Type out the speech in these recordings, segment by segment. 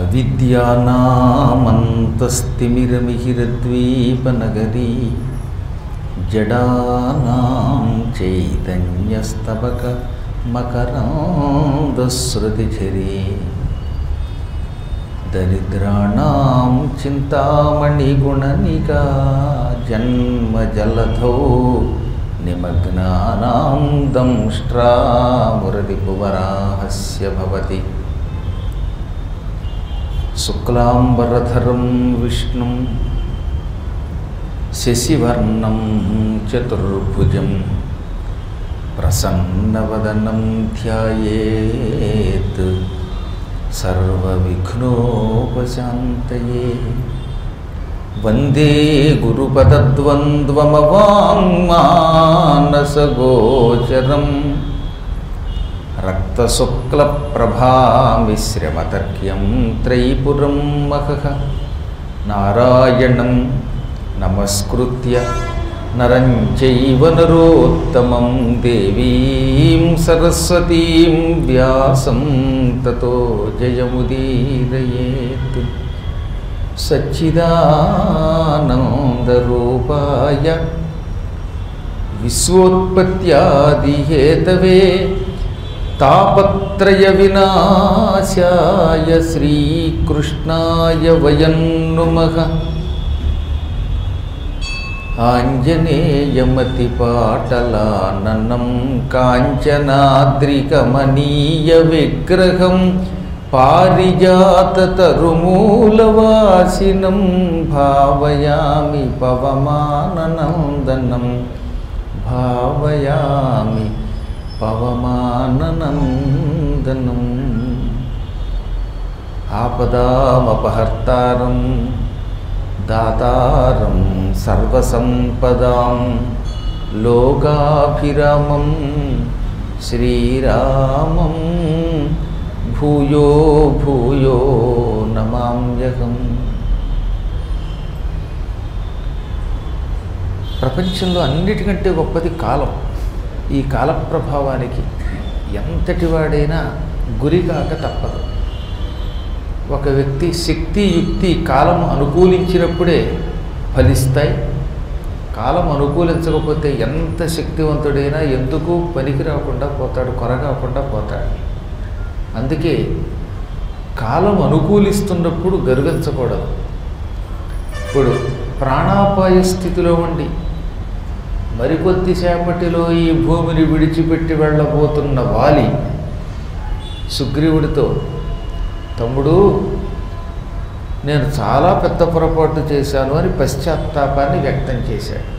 అవిద్యానామంతస్తిమిరమిహిరద్వీపనగరీ జడానాం చైతన్యస్తబక మకరాంధశ్రుతిఝరీ దరిద్రాణం చింతామణిగుణనికా జన్మజలధౌ నిమగ్నానాం దంష్ట్రామురరిపువరాహస్య భవతి శుక్లాంబరధరం విష్ణుం శశివర్ణం చతుర్భుజం ప్రసన్నవదనం ధ్యాయేత్ సర్వవిఘ్నోపశాంతయే వందే గురుపదద్వంద్వమవాङ्మానసగోచరం రక్తశుక్లప్రభామిశ్రమతర్క్యం త్రైపురం మహః నారాయణం నమస్కృత్య నరం చైవ నరోత్తమం దేవీం సరస్వతీం వ్యాసం తతో జయముదీరయేత్ సచ్చిదానందరూపాయ విశ్వోత్పత్యాదిహేతవే తాపత్రయ వినాశాయ శ్రీకృష్ణాయ వయం నుమః ఆంజనేయమతిపాటలాననం కాంచనాద్రికమనీయ విగ్రహం పారిజాతతరుమూలవాసినం భావయామి పవమాననందనం భావయామి పవమాననందనం ఆపదామపహర్తారం దాతారం సర్వసంపదాం లోకాభిరామం శ్రీరామం భూయో భూయో నమామ్యహం ప్రపంచంలో అన్నిటికంటే గొప్పది కాలం ఈ కాల ప్రభావానికి ఎంతటి వాడైనా గురికాక తప్పదు ఒక వ్యక్తి శక్తి యుక్తి కాలం అనుకూలించినప్పుడే ఫలిస్తాయి కాలం అనుకూలించకపోతే ఎంత శక్తివంతుడైనా ఎందుకు పనికి రాకుండా పోతాడు కొరగాకుండా పోతాడు అందుకే కాలం అనుకూలిస్తున్నప్పుడు గర్వించకూడదు ఇప్పుడు ప్రాణాపాయ స్థితిలో ఉండి మరికొద్దిసేపటిలో ఈ భూమిని విడిచిపెట్టి వెళ్ళబోతున్న వాలి సుగ్రీవుడితో తమ్ముడు నేను చాలా పెద్ద పొరపాటు చేశాను అని పశ్చాత్తాపాన్ని వ్యక్తం చేశాడు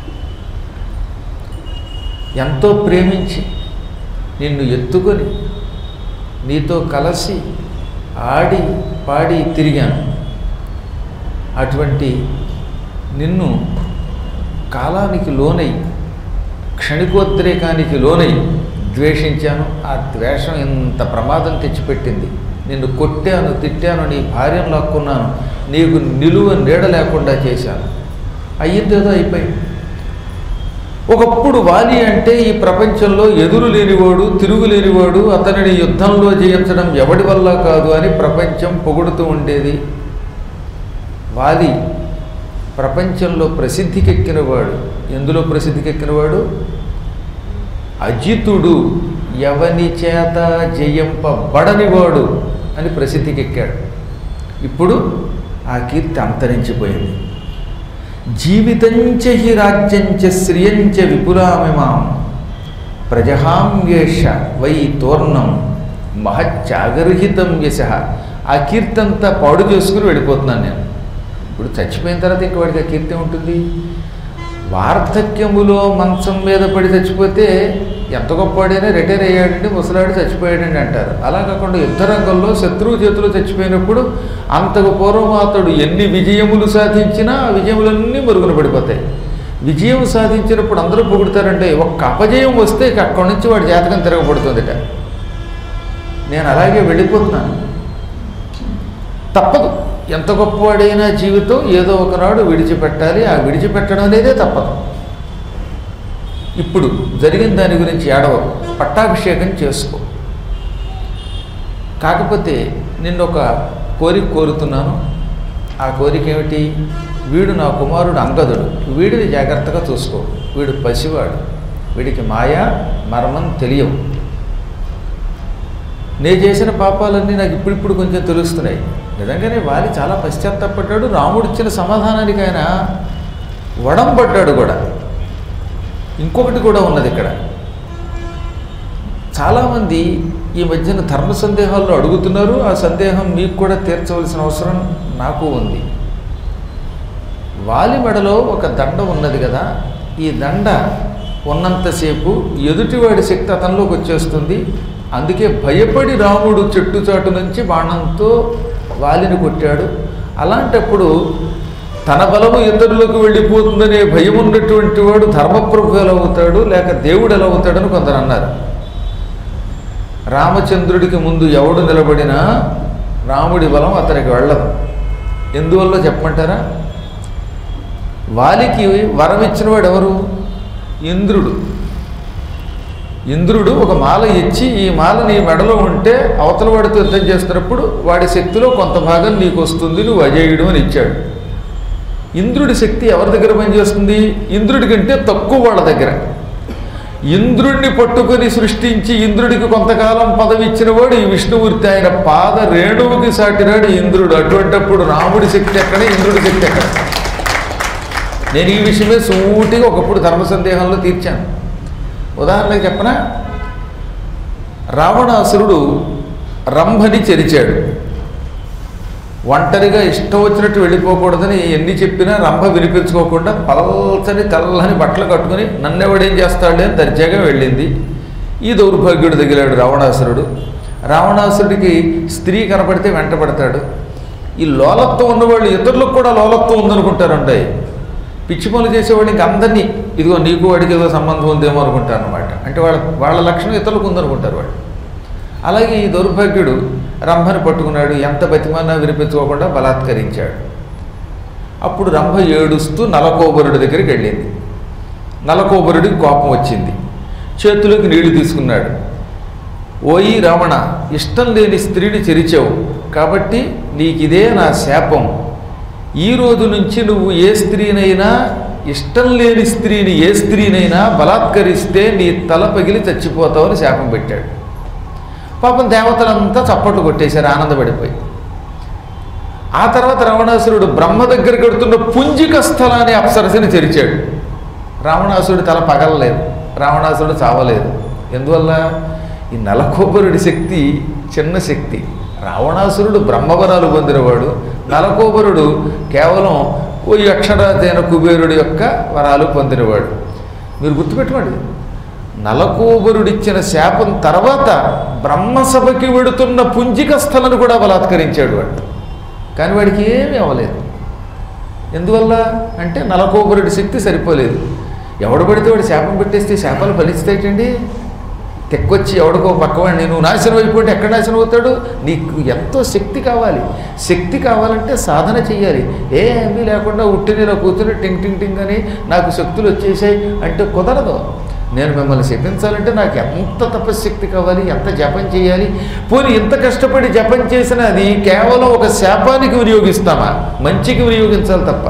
ఎంతో ప్రేమించి నిన్ను ఎత్తుకొని నీతో కలిసి ఆడి పాడి తిరిగాను అటువంటి నిన్ను కాలానికి లోనై క్షణికోద్రేకానికి లోనై ద్వేషించాను ఆ ద్వేషం ఇంత ప్రమాదం తెచ్చిపెట్టింది నిన్ను కొట్టాను తిట్టాను నీ భార్యను లాక్కున్నాను నీకు నిలువ నీడ లేకుండా చేశాను అయ్యిందేదో అయిపోయింది ఒకప్పుడు వాలి అంటే ఈ ప్రపంచంలో ఎదురు లేనివాడు తిరుగు లేనివాడు అతనిని యుద్ధంలో జయించడం ఎవడి వల్ల కాదు అని ప్రపంచం పొగుడుతూ ఉండేది వాలి ప్రపంచంలో ప్రసిద్ధికెక్కినవాడు ఎందులో ప్రసిద్ధికెక్కినవాడు అజితుడు ఎవని చేత జయింపబడనివాడు అని ప్రసిద్ధికెక్కాడు ఇప్పుడు ఆ కీర్తి అంతరించిపోయింది జీవితంచ హి రాజ్యంచ శ్రియంచ విపులామిమాం ప్రజహామ్యేష వై తోర్ణం మహత్యాగర్హితం యశ ఆ కీర్తి అంతా పాడు చేసుకుని వెళ్ళిపోతున్నాను నేను ఇప్పుడు చచ్చిపోయిన తర్వాత ఇంక వాడికి ఆ కీర్తి ఉంటుంది వార్ధక్యములో మంచం మీద పడి చచ్చిపోతే ఎంత గొప్పవాడైనా రిటైర్ అయ్యాడంటే ముసలాడు చచ్చిపోయాడండి అంటారు అలా కాకుండా యుద్ధ రంగంలో శత్రువు చేతిలో చచ్చిపోయినప్పుడు అంతకు పూర్వం అతడు ఎన్ని విజయములు సాధించినా ఆ విజయములన్నీ మరుగున పడిపోతాయి విజయం సాధించినప్పుడు అందరూ పొగుడతారంటే ఒక్క అపజయం వస్తే ఇక అక్కడి నుంచి వాడి జాతకం తిరగబడుతుందిట నేను అలాగే వెళ్ళిపోతున్నాను తప్పదు ఎంత గొప్పవాడైనా జీవితం ఏదో ఒకనాడు విడిచిపెట్టాలి ఆ విడిచిపెట్టడం అనేదే తప్పదు ఇప్పుడు జరిగిన దాని గురించి ఏడవ పట్టాభిషేకం చేసుకో కాకపోతే నిన్న ఒక కోరిక కోరుతున్నాను ఆ కోరిక ఏమిటి వీడు నా కుమారుడు అంగదుడు వీడిని జాగ్రత్తగా చూసుకో వీడు పసివాడు వీడికి మాయ మర్మం తెలియవు నేను చేసిన పాపాలన్నీ నాకు ఇప్పుడిప్పుడు కొంచెం తెలుస్తున్నాయి నిజంగానే వాలి చాలా పశ్చాత్తపడ్డాడు రాముడు ఇచ్చిన సమాధానానికి ఆయన వడంపడ్డాడు కూడా ఇంకొకటి కూడా ఉన్నది ఇక్కడ చాలామంది ఈ మధ్యన ధర్మ సందేహాల్లో అడుగుతున్నారు ఆ సందేహం మీకు కూడా తీర్చవలసిన అవసరం నాకు ఉంది వాలి మెడలో ఒక దండ ఉన్నది కదా ఈ దండ ఉన్నంతసేపు ఎదుటివాడి శక్తి అతనిలోకి వచ్చేస్తుంది అందుకే భయపడి రాముడు చెట్టు చాటు నుంచి బాణంతో వాలిని కొట్టాడు అలాంటప్పుడు తన బలము ఇతరులకు వెళ్ళిపోతుందనే భయం ఉన్నటువంటి వాడు ధర్మప్రభు ఎలా అవుతాడు లేక దేవుడు ఎలా అవుతాడని కొందరు అన్నారు రామచంద్రుడికి ముందు ఎవడు నిలబడినా రాముడి బలం అతనికి వెళ్ళదు ఎందువల్ల చెప్పమంటారా వాలికి వరం ఇచ్చినవాడు ఎవరు ఇంద్రుడు ఇంద్రుడు ఒక మాల ఇచ్చి ఈ మాల నీ మెడలో ఉంటే అవతల వాడితో యుద్ధం చేస్తున్నప్పుడు వాడి శక్తిలో కొంత భాగం నీకు వస్తుంది నువ్వు అజేయుడు అని ఇచ్చాడు ఇంద్రుడి శక్తి ఎవరి దగ్గర పనిచేస్తుంది ఇంద్రుడి కంటే తక్కువ వాళ్ళ దగ్గర ఇంద్రుడిని పట్టుకొని సృష్టించి ఇంద్రుడికి కొంతకాలం పదవి ఇచ్చినవాడు ఈ విష్ణుమూర్తి ఆయన పాద రేణువుకి సాటినాడు ఇంద్రుడు అటువంటప్పుడు రాముడి శక్తి ఎక్కడ ఇంద్రుడి శక్తి ఎక్కడ నేను ఈ విషయమే సూటిగా ఒకప్పుడు ధర్మ సందేహంలో తీర్చాను ఉదాహరణకి చెప్పనా రావణాసురుడు రంభని చెరిచాడు ఒంటరిగా ఇష్టం వచ్చినట్టు వెళ్ళిపోకూడదని ఎన్ని చెప్పినా రంభ వినిపించుకోకుండా పలచని తెల్లని బట్టలు కట్టుకుని నన్నెవడేం చేస్తాడే అని దర్జాగా వెళ్ళింది ఈ దౌర్భాగ్యుడు తగిలాడు రావణాసురుడు రావణాసురుడికి స్త్రీ కనపడితే వెంటబడతాడు ఈ లోలత్వం ఉన్నవాళ్ళు ఇతరులకు కూడా లోలత్వం ఉందనుకుంటారంటాయి పిచ్చి పనులు చేసేవాడు ఇంక అందరినీ ఇదిగో నీకు వాడికి ఏదో సంబంధం ఉందేమో అనుకుంటారు అనమాట అంటే వాళ్ళ వాళ్ళ లక్షణం ఇతరులకు ఉందనుకుంటారు వాళ్ళు అలాగే ఈ దౌర్భాగ్యుడు రంభని పట్టుకున్నాడు ఎంత బతిమానా వినిపించుకోకుండా బలాత్కరించాడు అప్పుడు రంభ ఏడుస్తూ నలకోబరుడి దగ్గరికి వెళ్ళింది నలకోబరుడికి కోపం వచ్చింది చేతిలోకి నీళ్లు తీసుకున్నాడు ఓయి రావణ ఇష్టం లేని స్త్రీని చెరిచావు కాబట్టి నీకిదే నా శాపం ఈ రోజు నుంచి నువ్వు ఏ స్త్రీనైనా ఇష్టం లేని స్త్రీని ఏ స్త్రీనైనా బలాత్కరిస్తే నీ తల పగిలి చచ్చిపోతావని శాపం పెట్టాడు పాపం దేవతలంతా చప్పట్లు కొట్టేశారు ఆనందపడిపోయి ఆ తర్వాత రావణాసురుడు బ్రహ్మ దగ్గర కడుతున్న పుంజిక స్థలాన్ని అప్సరసని తెరిచాడు రావణాసురుడి తల పగలలేదు రావణాసురుడు చావలేదు ఎందువల్ల ఈ నలకోబరుడి శక్తి చిన్న శక్తి రావణాసురుడు బ్రహ్మవరాలు పొందినవాడు నలకోబరుడు కేవలం ఓ అక్షరాతైన కుబేరుడి యొక్క వరాలు పొందినవాడు మీరు గుర్తుపెట్టుకోండి నలకోబరుడిచ్చిన శాపం తర్వాత బ్రహ్మసభకి వెడుతున్న పుంజిక స్థలను కూడా బలాత్కరించాడు వాడు కానీ వాడికి ఏమీ అవ్వలేదు ఎందువల్ల అంటే నలకోబరుడి శక్తి సరిపోలేదు ఎవడు పడితే వాడు శాపం పెట్టేస్తే శాపాలు ఫలిస్తాయిటండి తెక్కొచ్చి ఎవడికో పక్కవాడిని నువ్వు నాశనం అయిపోతే ఎక్కడ నాశనం అవుతాడు నీకు ఎంతో శక్తి కావాలి శక్తి కావాలంటే సాధన చెయ్యాలి ఏమీ లేకుండా ఉట్టినీలో కూర్చుని టింగ్ టింగ్ టింగ్ అని నాకు శక్తులు వచ్చేసాయి అంటే కుదరదు నేను మిమ్మల్ని శపించాలంటే నాకు ఎంత తపశ్శక్తి కావాలి ఎంత జపం చేయాలి పోనీ ఇంత కష్టపడి జపం చేసిన అది కేవలం ఒక శాపానికి వినియోగిస్తామా మంచికి వినియోగించాలి తప్ప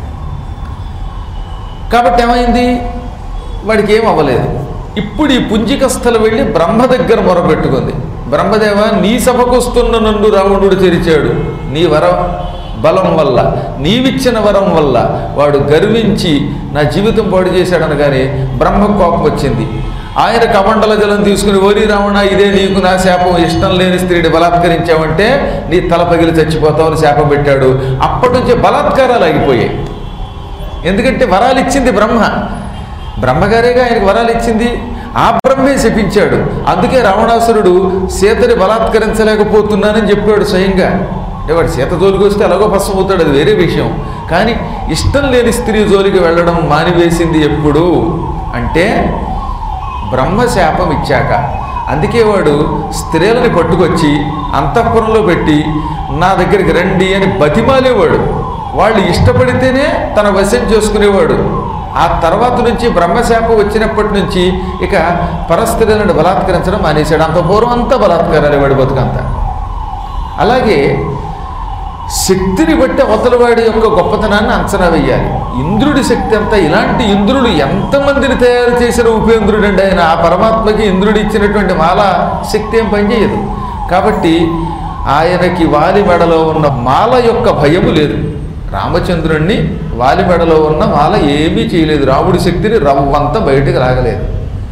కాబట్టి ఏమైంది వాడికి ఏం అవ్వలేదు ఇప్పుడు ఈ పుంజిక స్థలం వెళ్ళి బ్రహ్మ దగ్గర మొరపెట్టుకుంది బ్రహ్మదేవ నీ సభకు వస్తున్న నన్ను రావణుడు తెరిచాడు నీ వరం బలం వల్ల నీవిచ్చిన వరం వల్ల వాడు గర్వించి నా జీవితం పాడు చేశాడు అనగానే బ్రహ్మ కోపం వచ్చింది ఆయన కమండల జలం తీసుకుని ఓరి రావణ ఇదే నీకు నా శాపం ఇష్టం లేని స్త్రీని బలాత్కరించావంటే నీ తల పగిలి చచ్చిపోతావని శాపం పెట్టాడు అప్పటి నుంచి బలాత్కారాలు ఆగిపోయాయి ఎందుకంటే వరాలు ఇచ్చింది బ్రహ్మ బ్రహ్మగారేగా ఆయనకు వరాలు ఇచ్చింది ఆ బ్రహ్మే శపించాడు అందుకే రావణాసురుడు సీతని బలాత్కరించలేకపోతున్నానని చెప్పాడు స్వయంగా అంటే వాడు సీత జోలికి వస్తే అలాగో భస్మం అవుతాడు అది వేరే విషయం కానీ ఇష్టం లేని స్త్రీ జోలికి వెళ్ళడం మానివేసింది ఎప్పుడు అంటే బ్రహ్మశాపం ఇచ్చాక అందుకే వాడు స్త్రీలని పట్టుకొచ్చి అంతఃపురంలో పెట్టి నా దగ్గరికి రండి అని బతిమాలేవాడు వాళ్ళు ఇష్టపడితేనే తన వశం చేసుకునేవాడు ఆ తర్వాత నుంచి బ్రహ్మశాపం వచ్చినప్పటి నుంచి ఇక పరస్త్రీలను బలాత్కరించడం మానేశాడు అంత పూర్వం అంతా బలాత్కారాలు వాడి బతుకంతా అలాగే శక్తిని బట్టి అవతలవాడి యొక్క గొప్పతనాన్ని అంచనా వేయాలి ఇంద్రుడి శక్తి అంతా ఇలాంటి ఇంద్రుడు ఎంతమందిని తయారు చేసిన ఉపేంద్రుడు అండి ఆయన ఆ పరమాత్మకి ఇంద్రుడు ఇచ్చినటువంటి మాల శక్తి ఏం పనిచేయదు కాబట్టి ఆయనకి వాలి మెడలో ఉన్న మాల యొక్క భయము లేదు రామచంద్రుణ్ణి వాలి మెడలో ఉన్న మాల ఏమీ చేయలేదు రాముడి శక్తిని రవ్వంతా బయటకు రాగలేదు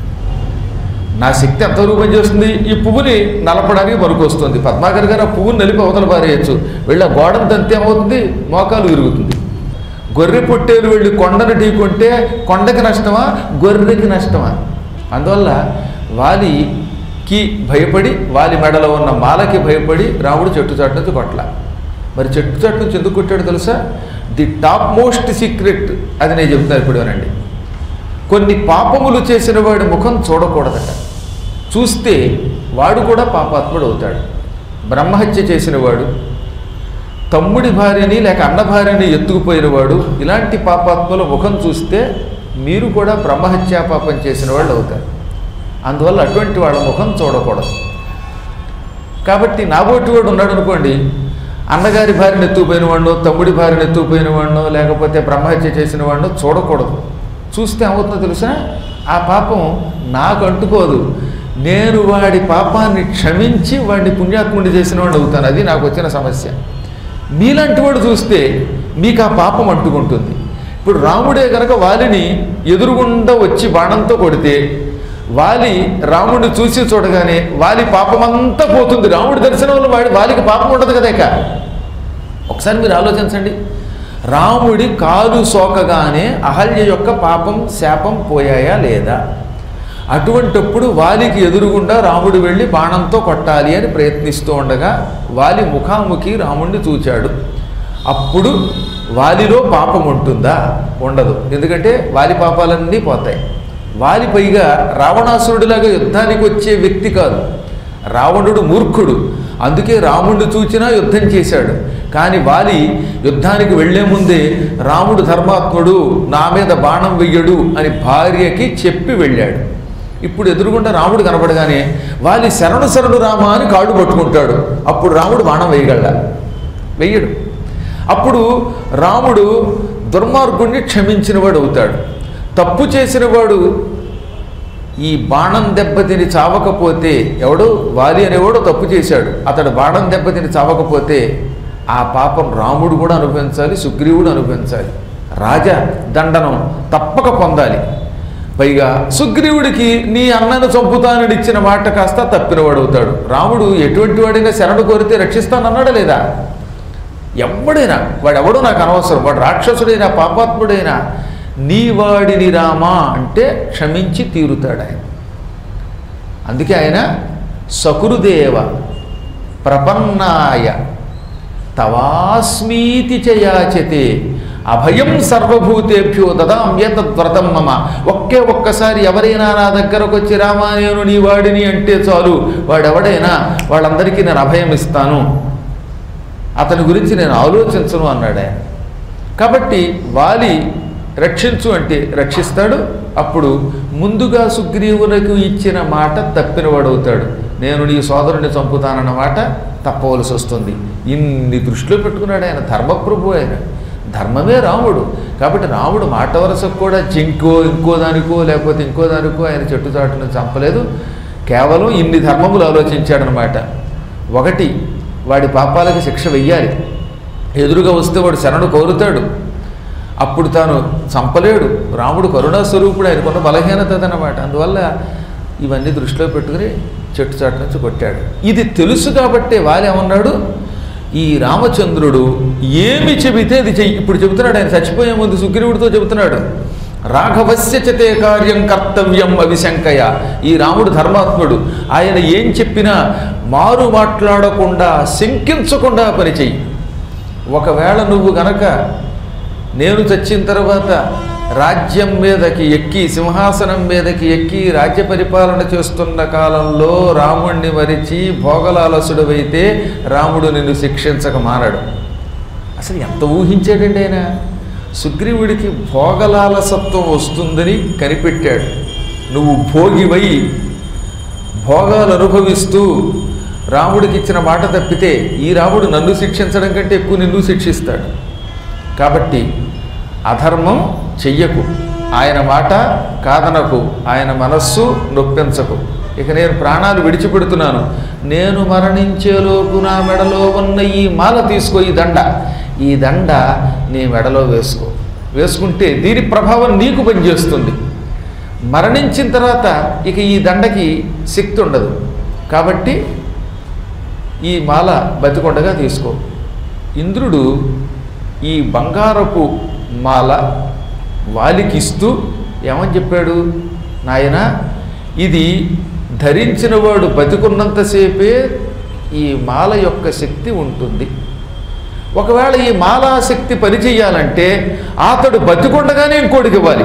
నా శక్తి ఎంతవరకు పనిచేస్తుంది ఈ పువ్వుని నలపడానికి పనికి వస్తుంది పద్మాకర్ గారు ఆ పువ్వుని నలిపి అవతల పారేయచ్చు వెళ్ళి ఆ గోడను తంతే ఏమవుతుంది మోకాలు విరుగుతుంది గొర్రె పొట్టేలు వెళ్ళి కొండను ఢీకొంటే కొండకి నష్టమా గొర్రెకి నష్టమా అందువల్ల వాలికి భయపడి వాలి మెడలో ఉన్న మాలకి భయపడి రాముడు చెట్టు చాటు నుంచి కొట్ల మరి చెట్టు చాటు నుంచి ఎందుకు కొట్టాడు తెలుసా ది టాప్ మోస్ట్ సీక్రెట్ అది నేను చెప్తాను ఇప్పుడు వినండి కొన్ని పాపములు చేసిన వాడి ముఖం చూడకూడదట చూస్తే వాడు కూడా పాపాత్ముడు అవుతాడు బ్రహ్మహత్య చేసిన వాడు తమ్ముడి భార్యని లేక అన్న భార్యని ఎత్తుకుపోయినవాడు ఇలాంటి పాపాత్ముల ముఖం చూస్తే మీరు కూడా బ్రహ్మహత్యా పాపం చేసిన వాళ్ళు అవుతారు అందువల్ల అటువంటి వాళ్ళ ముఖం చూడకూడదు కాబట్టి నాబోటి వాడు ఉన్నాడు అనుకోండి అన్నగారి భార్యను ఎత్తుకుపోయిన వాడినో తమ్ముడి భార్యను ఎత్తుకుపోయిన వాడినో లేకపోతే బ్రహ్మహత్య చేసిన వాడినో చూడకూడదు చూస్తే ఏమవుతుందో తెలుసా ఆ పాపం నాకు అంటుకోదు నేను వాడి పాపాన్ని క్షమించి వాడిని పుణ్యాత్ముడి చేసిన వాడిని అవుతాను అది నాకు వచ్చిన సమస్య మీలాంటి వాడు చూస్తే మీకు ఆ పాపం అంటుకుంటుంది ఇప్పుడు రాముడే గనక వాలిని ఎదురుగుండా వచ్చి బాణంతో కొడితే వాలి రాముడిని చూసి చూడగానే వాలి పాపమంతా పోతుంది రాముడి దర్శనంలో వాడి వాలికి పాపం ఉండదు కదా ఇక ఒకసారి మీరు ఆలోచించండి రాముడి కాలు సోకగానే అహల్య యొక్క పాపం శాపం పోయాయా లేదా అటువంటప్పుడు వాలికి ఎదురుగుండా రాముడు వెళ్ళి బాణంతో కొట్టాలి అని ప్రయత్నిస్తూ ఉండగా వాలి ముఖాముఖి రాముడిని చూచాడు అప్పుడు వాలిలో పాపం ఉంటుందా ఉండదు ఎందుకంటే వాలి పాపాలన్నీ పోతాయి వాలి పైగా రావణాసురుడిలాగా యుద్ధానికి వచ్చే వ్యక్తి కాదు రావణుడు మూర్ఖుడు అందుకే రాముడిని చూచినా యుద్ధం చేశాడు కానీ వాలి యుద్ధానికి వెళ్లే ముందే రాముడు ధర్మాత్ముడు నా మీద బాణం వెయ్యడు అని భార్యకి చెప్పి వెళ్ళాడు ఇప్పుడు ఎదురుగుండా రాముడు కనపడగానే వాలి శరణు శరణు రామ అని కాళ్ళు పట్టుకుంటాడు అప్పుడు రాముడు బాణం వేయగలడా వెయ్యడు అప్పుడు రాముడు దుర్మార్గుణ్ణి క్షమించినవాడు అవుతాడు తప్పు చేసినవాడు ఈ బాణం దెబ్బతిని చావకపోతే ఎవడు వాలి అనేవాడు తప్పు చేశాడు అతడు బాణం దెబ్బతిని చావకపోతే ఆ పాపం రాముడు కూడా అనుభవించాలి సుగ్రీవుడు అనుభవించాలి రాజా దండనం తప్పక పొందాలి పైగా సుగ్రీవుడికి నీ అన్నను చంపుతానని ఇచ్చిన మాట కాస్త తప్పినవాడు అవుతాడు రాముడు ఎటువంటి వాడైనా శరణు కోరితే రక్షిస్తానన్నాడా లేదా ఎవడైనా వాడెవడో నాకు అనవసరం వాడు రాక్షసుడైనా పాపాత్ముడైనా నీ వాడిని రామా అంటే క్షమించి తీరుతాడు ఆయన అందుకే ఆయన సకురుదేవ ప్రపన్నాయ తవాస్మీతి చయాచతే అభయం సర్వభూతేభ్యో దదామ్యతద్వ్రతం మమ ఒకే ఒక్కసారి ఎవరైనా నా దగ్గరకు వచ్చి రామా నేను నీ వాడిని అంటే చాలు వాడెవడైనా వాళ్ళందరికీ నేను అభయం ఇస్తాను అతని గురించి నేను ఆలోచించను అన్నాడు ఆయన కాబట్టి వాలి రక్షించు అంటే రక్షిస్తాడు అప్పుడు ముందుగా సుగ్రీవునకు ఇచ్చిన మాట తప్పినవాడవుతాడు నేను నీ సోదరుని చంపుతానన్న మాట తప్పవలసి వస్తుంది ఇన్ని దృష్టిలో పెట్టుకున్నాడు ఆయన ధర్మప్రభు ఆయన ధర్మమే రాముడు కాబట్టి రాముడు మాట వరసకు కూడా జింకో ఇంకో దానికో లేకపోతే ఇంకో దానికో ఆయన చెట్టుచాటును చంపలేదు కేవలం ఇన్ని ధర్మములు ఆలోచించాడనమాట ఒకటి వాడి పాపాలకి శిక్ష వెయ్యాలి ఎదురుగా వస్తే వాడు శరణు కోరుతాడు అప్పుడు తాను చంపలేడు రాముడు కరుణా స్వరూపుడు ఆయనకున్న బలహీనత అన్నమాట అందువల్ల ఇవన్నీ దృష్టిలో పెట్టుకుని చెట్టు చాటు నుంచి కొట్టాడు ఇది తెలుసు కాబట్టే వాలి ఏమన్నాడు ఈ రామచంద్రుడు ఏమి చెబితే అది చెయ్యి ఇప్పుడు చెబుతున్నాడు ఆయన చచ్చిపోయే ముందు సుగ్రీవుడితో చెబుతున్నాడు రాఘవస్య చతే కార్యం కర్తవ్యం అవిశంకయ ఈ రాముడు ధర్మాత్ముడు ఆయన ఏం చెప్పినా మారు మాట్లాడకుండా శంకించకుండా పని చెయ్యి ఒకవేళ నువ్వు గనక నేను చచ్చిన తర్వాత రాజ్యం మీదకి ఎక్కి సింహాసనం మీదకి ఎక్కి రాజ్య పరిపాలన చేస్తున్న కాలంలో రాముణ్ణి మరిచి భోగలాలసుడువైతే రాముడు నిన్ను శిక్షించక మానడు అసలు ఎంత ఊహించాడండి ఆయన సుగ్రీవుడికి భోగలాలసత్వం వస్తుందని కనిపెట్టాడు నువ్వు భోగివై భోగాలు అనుభవిస్తూ రాముడికి ఇచ్చిన మాట తప్పితే ఈ రాముడు నన్ను శిక్షించడం కంటే ఎక్కువ నిన్ను శిక్షిస్తాడు కాబట్టి అధర్మం చెయ్యకు ఆయన మాట కాదనకు ఆయన మనస్సు నొప్పించకు ఇక నేను ప్రాణాలు విడిచిపెడుతున్నాను నేను మరణించేలోపు నా మెడలో ఉన్న ఈ మాల తీసుకో ఈ దండ ఈ దండ నీ మెడలో వేసుకో వేసుకుంటే దీని ప్రభావం నీకు పనిచేస్తుంది మరణించిన తర్వాత ఇక ఈ దండకి శక్తి ఉండదు కాబట్టి ఈ మాల బతికొండగా తీసుకో ఇంద్రుడు ఈ బంగారపు మాల వాలికిస్తూ ఏమని చెప్పాడు నాయన ఇది ధరించిన వాడు బతికున్నంతసేపే ఈ మాల యొక్క శక్తి ఉంటుంది ఒకవేళ ఈ మాలా శక్తి పనిచేయాలంటే అతడు బతికుండగానే ఇంకోటికి ఇవ్వాలి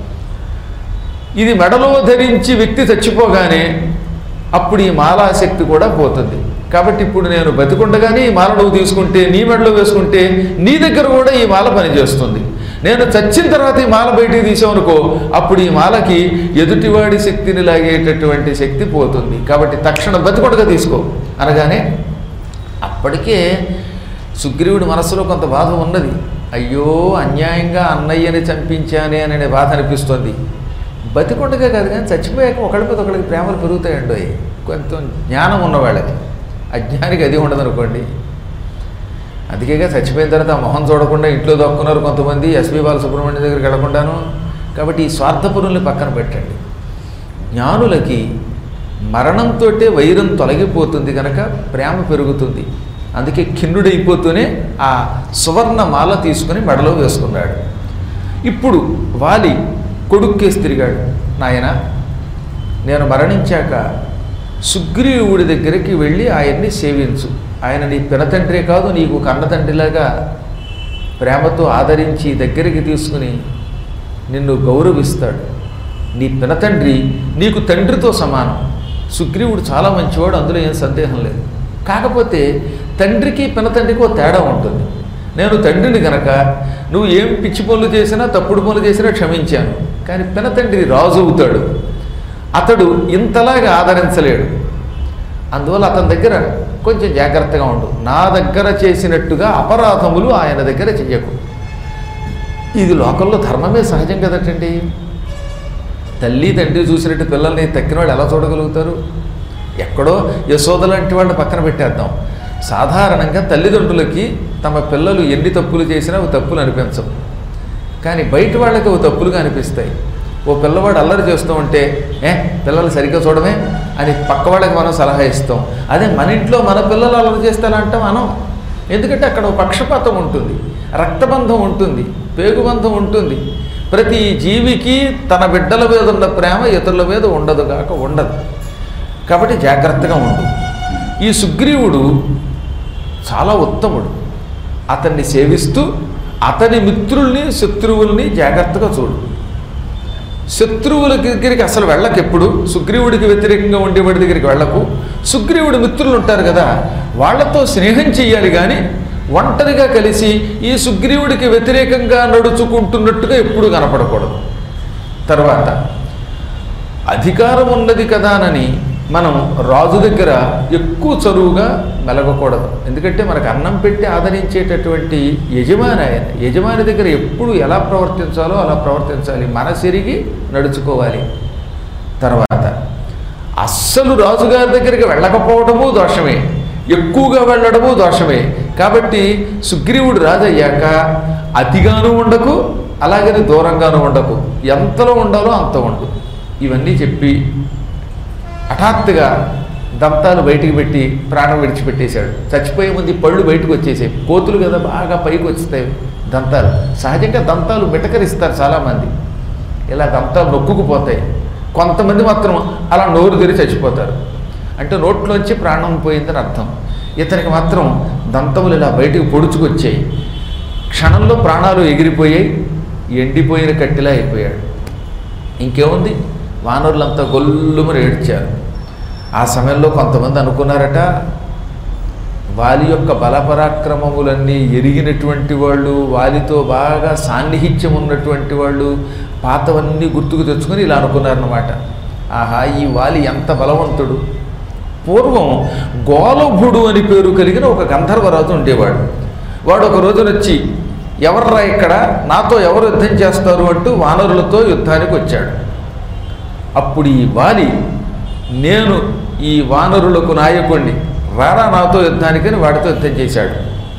ఇది మెడలో ధరించి వ్యక్తి చచ్చిపోగానే అప్పుడు ఈ మాలాశక్తి కూడా పోతుంది కాబట్టి ఇప్పుడు నేను బతికుండగానే ఈ మాల నువ్వు తీసుకుంటే నీ మెడలో వేసుకుంటే నీ దగ్గర కూడా ఈ మాల పనిచేస్తుంది నేను చచ్చిన తర్వాత ఈ మాల బయటికి తీసామనుకో అప్పుడు ఈ మాలకి ఎదుటివాడి శక్తిని లాగేటటువంటి శక్తి పోతుంది కాబట్టి తక్షణం బతికొండగా తీసుకో అనగానే అప్పటికే సుగ్రీవుడి మనసులో కొంత బాధ ఉన్నది అయ్యో అన్యాయంగా అన్నయ్యని చంపించానే అనే బాధ అనిపిస్తుంది బతికొండగా కాదు కానీ చచ్చిపోయాక ఒకళ్ళ మీద ఒకళ్ళకి ప్రేమలు పెరుగుతాయండి అవి కొంచెం జ్ఞానం ఉన్నవాళ్ళకి అజ్ఞానికి అది ఉండదనుకోండి అందుకేగా చచ్చిపోయిన తర్వాత ఆ మొహం చూడకుండా ఇంట్లో దక్కున్నారు కొంతమంది ఎస్పి బాలసుబ్రహ్మణ్యం దగ్గరికి వెళ్ళకుండాను కాబట్టి ఈ స్వార్థపురుల్ని పక్కన పెట్టండి జ్ఞానులకి మరణంతో వైరం తొలగిపోతుంది కనుక ప్రేమ పెరుగుతుంది అందుకే ఖిన్నుడైపోతూనే ఆ సువర్ణ మాల తీసుకుని మెడలో వేసుకున్నాడు ఇప్పుడు వాలి కొడుక్కేసి తిరిగాడు నాయన నేను మరణించాక సుగ్రీవుడి దగ్గరికి వెళ్ళి ఆయన్ని సేవించు ఆయన నీ పినతండ్రే కాదు నీకు కన్నతండ్రిలాగా ప్రేమతో ఆదరించి దగ్గరికి తీసుకుని నిన్ను గౌరవిస్తాడు నీ పినతండ్రి నీకు తండ్రితో సమానం సుగ్రీవుడు చాలా మంచివాడు అందులో ఏం సందేహం లేదు కాకపోతే తండ్రికి పినతండ్రికి ఓ తేడా ఉంటుంది నేను తండ్రిని గనక నువ్వు ఏం పిచ్చి పనులు చేసినా తప్పుడు పనులు చేసినా క్షమించాను కానీ పినతండ్రి రాజు అవుతాడు అతడు ఇంతలాగా ఆదరించలేడు అందువల్ల అతని దగ్గర కొంచెం జాగ్రత్తగా ఉండు నా దగ్గర చేసినట్టుగా అపరాధములు ఆయన దగ్గర చెయ్యకు ఇది లోకంలో ధర్మమే సహజం కదటండి తల్లి తండ్రి చూసినట్టు పిల్లల్ని తక్కిన వాళ్ళు ఎలా చూడగలుగుతారు ఎక్కడో యశోద లాంటి వాళ్ళని పక్కన పెట్టేద్దాం సాధారణంగా తల్లిదండ్రులకి తమ పిల్లలు ఎన్ని తప్పులు చేసినా అవి తప్పులు అనిపించవు కానీ బయట వాళ్ళకి అవి తప్పులుగా అనిపిస్తాయి ఓ పిల్లవాడు అల్లరి చేస్తూ ఉంటే ఏ పిల్లలు సరిగ్గా చూడమే అని పక్క వాళ్ళకి మనం సలహా ఇస్తాం అదే మన ఇంట్లో మన పిల్లలు అల్లరి చేస్తే అలా అంటాం మనం ఎందుకంటే అక్కడ ఒక పక్షపాతం ఉంటుంది రక్తబంధం ఉంటుంది పేగుబంధం ఉంటుంది ప్రతి జీవికి తన బిడ్డల మీద ఉన్న ప్రేమ ఇతరుల మీద ఉండదు కాక ఉండదు కాబట్టి జాగ్రత్తగా ఉండు ఈ సుగ్రీవుడు చాలా ఉత్తముడు అతన్ని సేవిస్తూ అతని మిత్రుల్ని శత్రువుల్ని జాగ్రత్తగా చూడు శత్రువుల దగ్గరికి అసలు వెళ్ళకు ఎప్పుడు సుగ్రీవుడికి వ్యతిరేకంగా ఉండేవాడి దగ్గరికి వెళ్ళకు సుగ్రీవుడి మిత్రులు ఉంటారు కదా వాళ్ళతో స్నేహం చెయ్యాలి కానీ ఒంటరిగా కలిసి ఈ సుగ్రీవుడికి వ్యతిరేకంగా నడుచుకుంటున్నట్టుగా ఎప్పుడు కనపడకూడదు తర్వాత అధికారం ఉన్నది కదానని మనం రాజు దగ్గర ఎక్కువ చదువుగా మెలగకూడదు ఎందుకంటే మనకు అన్నం పెట్టి ఆదరించేటటువంటి యజమాని ఆయన యజమాని దగ్గర ఎప్పుడు ఎలా ప్రవర్తించాలో అలా ప్రవర్తించాలి మనసిరిగి నడుచుకోవాలి తర్వాత అస్సలు రాజుగారి దగ్గరికి వెళ్ళకపోవడము దోషమే ఎక్కువగా వెళ్ళడము దోషమే కాబట్టి సుగ్రీవుడు రాజు అయ్యాక అతిగాను ఉండకు అలాగని దూరంగాను ఉండకు ఎంతలో ఉండాలో అంత ఉండు ఇవన్నీ చెప్పి హఠాత్తుగా దంతాలు బయటికి పెట్టి ప్రాణం విడిచిపెట్టేశాడు చచ్చిపోయే ముందు ఈ పళ్ళు బయటకు వచ్చేసాయి కోతులు కదా బాగా పైకి వచ్చేస్తాయి దంతాలు సహజంగా దంతాలు మిటకరిస్తారు చాలామంది ఇలా దంతాలు నొక్కుకుపోతాయి కొంతమంది మాత్రం అలా నోరు తెరి చచ్చిపోతారు అంటే నోట్లోంచి ప్రాణం పోయిందని అర్థం ఇతనికి మాత్రం దంతములు ఇలా బయటికి పొడుచుకొచ్చాయి క్షణంలో ప్రాణాలు ఎగిరిపోయాయి ఎండిపోయిన కట్టిలా అయిపోయాడు ఇంకేముంది వానరులంతా గొల్లుమని ఏడ్చారు ఆ సమయంలో కొంతమంది అనుకున్నారట వాలి యొక్క బలపరాక్రమములన్నీ ఎరిగినటువంటి వాళ్ళు వాలితో బాగా సాన్నిహిత్యం ఉన్నటువంటి వాళ్ళు పాతవన్నీ గుర్తుకు తెచ్చుకొని ఇలా అనుకున్నారనమాట ఆహా ఈ వాలి ఎంత బలవంతుడు పూర్వం గోలభుడు అని పేరు కలిగిన ఒక గంధర్వరాజు ఉండేవాడు వాడు ఒక రోజున వచ్చి ఎవర్రా ఇక్కడ నాతో ఎవరు యుద్ధం చేస్తారు అంటూ వానరులతో యుద్ధానికి వచ్చాడు అప్పుడు ఈ వాలి నేను ఈ వానరులకు నాయకుణ్ణి రారా నాతో యుద్ధానికని వాడితో యుద్ధం చేశాడు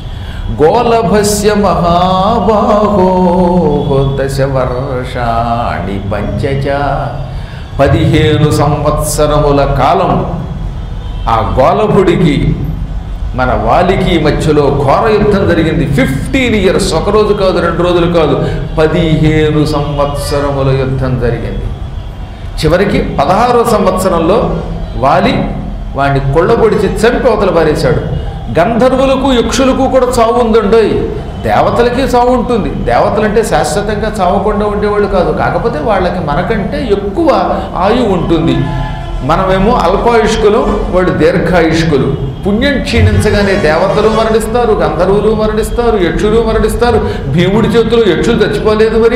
గోలభస్య మహాబాహో దశ వర్షాణి పంచచ పదిహేను సంవత్సరముల కాలం ఆ గోలభుడికి మన వాలికి మధ్యలో ఘోర యుద్ధం జరిగింది ఫిఫ్టీన్ ఇయర్స్ ఒక రోజు కాదు రెండు రోజులు కాదు పదిహేను సంవత్సరముల యుద్ధం జరిగింది చివరికి పదహారో సంవత్సరంలో వాలి వాడిని కొళ్ళబొడిచి చంపి అవతల పారేశాడు గంధర్వులకు యక్షులకు కూడా చావు ఉందండోయ్ దేవతలకి చావు ఉంటుంది దేవతలంటే శాశ్వతంగా చావకుండా ఉండేవాళ్ళు కాదు కాకపోతే వాళ్ళకి మనకంటే ఎక్కువ ఆయువు ఉంటుంది మనమేమో అల్పాయుష్కులు వాళ్ళు దీర్ఘాయుష్కులు పుణ్యం క్షీణించగానే దేవతలు మరణిస్తారు గంధర్వులు మరణిస్తారు యక్షులు మరణిస్తారు భీముడి చేతిలో యక్షులు చచ్చిపోలేదు మరి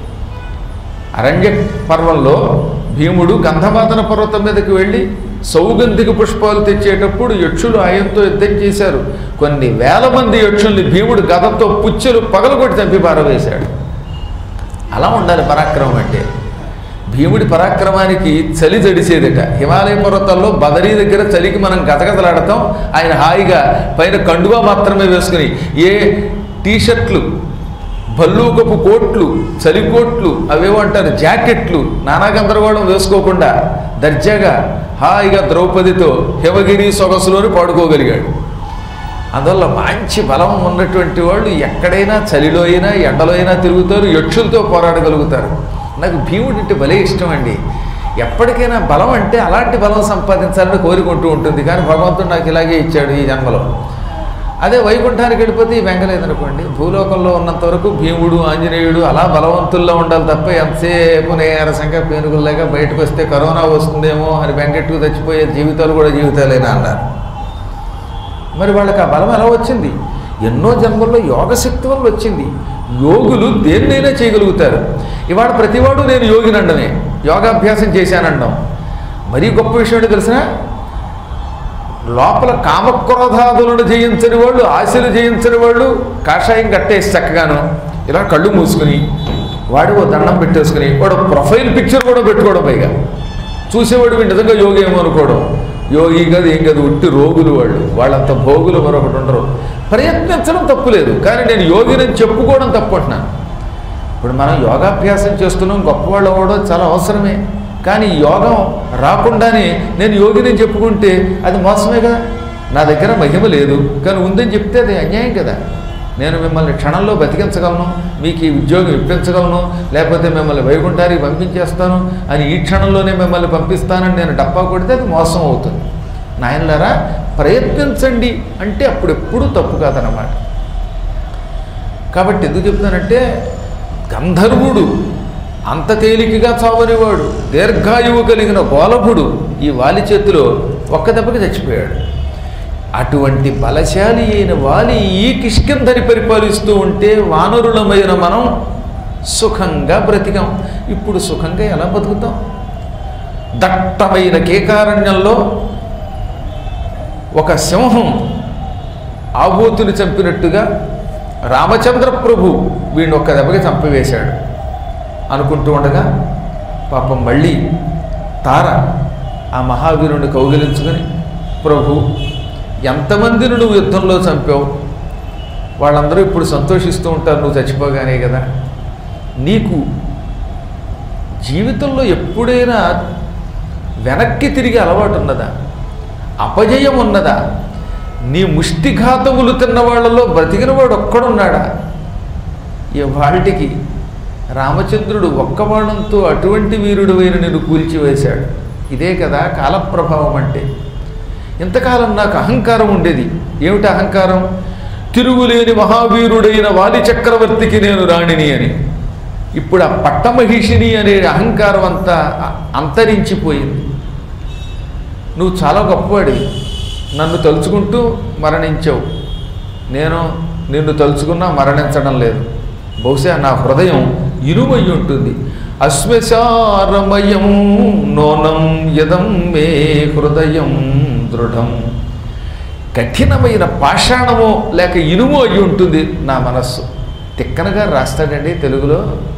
అరణ్య పర్వంలో భీముడు గంధమాదన పర్వతం మీదకి వెళ్ళి సౌగంధిక పుష్పాలు తెచ్చేటప్పుడు యక్షులు ఆయనతో యుద్ధం చేశారు కొన్ని వేల మంది యక్షుల్ని భీముడు గదతో పుచ్చెలు పగలగొట్టి చంపి పారవేశాడు అలా ఉండాలి పరాక్రమం అంటే భీముడి పరాక్రమానికి చలి జడిసేదట హిమాలయ పర్వతాల్లో బదరీ దగ్గర చలికి మనం గతగతలాడతాం ఆయన హాయిగా పైన కండువా మాత్రమే వేసుకుని ఏ టీషర్ట్లు భల్లూకపు కోట్లు చలి కోట్లు అవేవో అంటారు జాకెట్లు నానా గందరగోళం వేసుకోకుండా దర్జాగా హాయిగా ద్రౌపదితో హిమగిరి సొగసులోని పాడుకోగలిగాడు అందువల్ల మంచి బలం ఉన్నటువంటి వాళ్ళు ఎక్కడైనా చలిలో అయినా ఎండలో అయినా తిరుగుతారు యక్షులతో పోరాడగలుగుతారు నాకు భీముడి అంటే భలే ఇష్టం అండి ఎప్పటికైనా బలం అంటే అలాంటి బలం సంపాదించాలని కోరుకుంటూ ఉంటుంది కానీ భగవంతుడు నాకు ఇలాగే ఇచ్చాడు ఈ జన్మలో అదే వైకుంఠానికి వెళ్ళిపోతే ఈ వెంగలేదనుకోండి భూలోకంలో ఉన్నంత వరకు భీముడు ఆంజనేయుడు అలా బలవంతుల్లో ఉండాలి తప్ప ఎంతసేపు నీరసంగా పేనుగుల్లాగా బయటకు వస్తే కరోనా వస్తుందేమో అని వెంకట్టుకు చచ్చిపోయే జీవితాలు కూడా జీవితాలేనా అన్నారు మరి వాళ్ళకి ఆ బలం ఎలా వచ్చింది ఎన్నో జన్మల్లో యోగశక్తి వల్ల వచ్చింది యోగులు దేన్నైనా చేయగలుగుతారు ఇవాళ ప్రతివాడు నేను యోగినండమే యోగాభ్యాసం చేశానండం మరీ గొప్ప విషయం ఏంటో తెలిసిన లోపల కామక్రోధాదులను జయించని వాళ్ళు ఆశలు జయించని వాళ్ళు కాషాయం కట్టేసి చక్కగాను ఇలా కళ్ళు మూసుకుని వాడు ఓ దండం పెట్టేసుకుని వాడు ప్రొఫైల్ పిక్చర్ కూడా పెట్టుకోవడం పైగా చూసేవాడు వీడు నిజంగా యోగి ఏమో అనుకోవడం యోగి కాదు ఏం కాదు ఉట్టి రోగులు వాళ్ళు వాళ్ళంత భోగులు మరొకటి ఉండరు ప్రయత్నించడం తప్పు లేదు కానీ నేను యోగినని చెప్పుకోవడం తప్పు అంటున్నాను ఇప్పుడు మనం యోగాభ్యాసం చేస్తున్నాం గొప్పవాళ్ళు అవ్వడం చాలా అవసరమే కానీ యోగం రాకుండానే నేను యోగిని చెప్పుకుంటే అది మోసమే కదా నా దగ్గర మహిమ లేదు కానీ ఉందని చెప్తే అది అన్యాయం కదా నేను మిమ్మల్ని క్షణంలో బతికించగలను మీకు ఈ ఉద్యోగం ఇప్పించగలను లేకపోతే మిమ్మల్ని వైకుంఠానికి పంపించేస్తాను అని ఈ క్షణంలోనే మిమ్మల్ని పంపిస్తానని నేను డప్పా కొడితే అది మోసం అవుతుంది నాయనలారా ప్రయత్నించండి అంటే అప్పుడు ఎప్పుడూ తప్పు కాదనమాట కాబట్టి ఎందుకు చెప్తానంటే గంధర్వుడు అంత తేలికగా చావనివాడు దీర్ఘాయువు కలిగిన గోలభుడు ఈ వాలి చేతిలో ఒక్క దెబ్బకి చచ్చిపోయాడు అటువంటి బలశాలి అయిన వాలి ఈ కిష్కింధని పరిపాలిస్తూ ఉంటే వానరులమైన మనం సుఖంగా బ్రతికాం ఇప్పుడు సుఖంగా ఎలా బతుకుతాం దట్టమైన కేకారణ్యంలో ఒక సింహం ఆబోతుని చంపినట్టుగా రామచంద్ర ప్రభు వీడిని ఒక్క దెబ్బకి చంపివేశాడు అనుకుంటూ ఉండగా పాపం మళ్ళీ తార ఆ మహావీరుని కౌగిలించుకొని ప్రభు ఎంతమందిని నువ్వు యుద్ధంలో చంపావు వాళ్ళందరూ ఇప్పుడు సంతోషిస్తూ ఉంటారు నువ్వు చచ్చిపోగానే కదా నీకు జీవితంలో ఎప్పుడైనా వెనక్కి తిరిగి అలవాటు ఉన్నదా అపజయం ఉన్నదా నీ ముష్టిఘాతములు తిన్న వాళ్ళలో బ్రతికిన వాడు ఒక్కడున్నాడా ఇవాళకి రామచంద్రుడు ఒక్క బాణంతో అటువంటి వీరుడు వైన నేను కూల్చివేశాడు ఇదే కదా కాలప్రభావం అంటే ఇంతకాలం నాకు అహంకారం ఉండేది ఏమిటి అహంకారం తిరుగులేని మహావీరుడైన వాలి చక్రవర్తికి నేను రాణిని అని ఇప్పుడు ఆ పట్టమహిషిని అనే అహంకారం అంతా అ- అంతరించిపోయింది నువ్వు చాలా గొప్పవాడివి నన్ను తలుచుకుంటూ మరణించావు నేను నిన్ను తలుచుకున్నా మరణించడం లేదు బహుశా నా హృదయం ఇనుమై ఉంటుంది అశ్వశారమయం నోనం యదం మే హృదయం దృఢం కఠినమైన పాషాణమో లేక ఇనుము అయి ఉంటుంది నా మనస్సు తిక్కనగా రాస్తాడండి తెలుగులో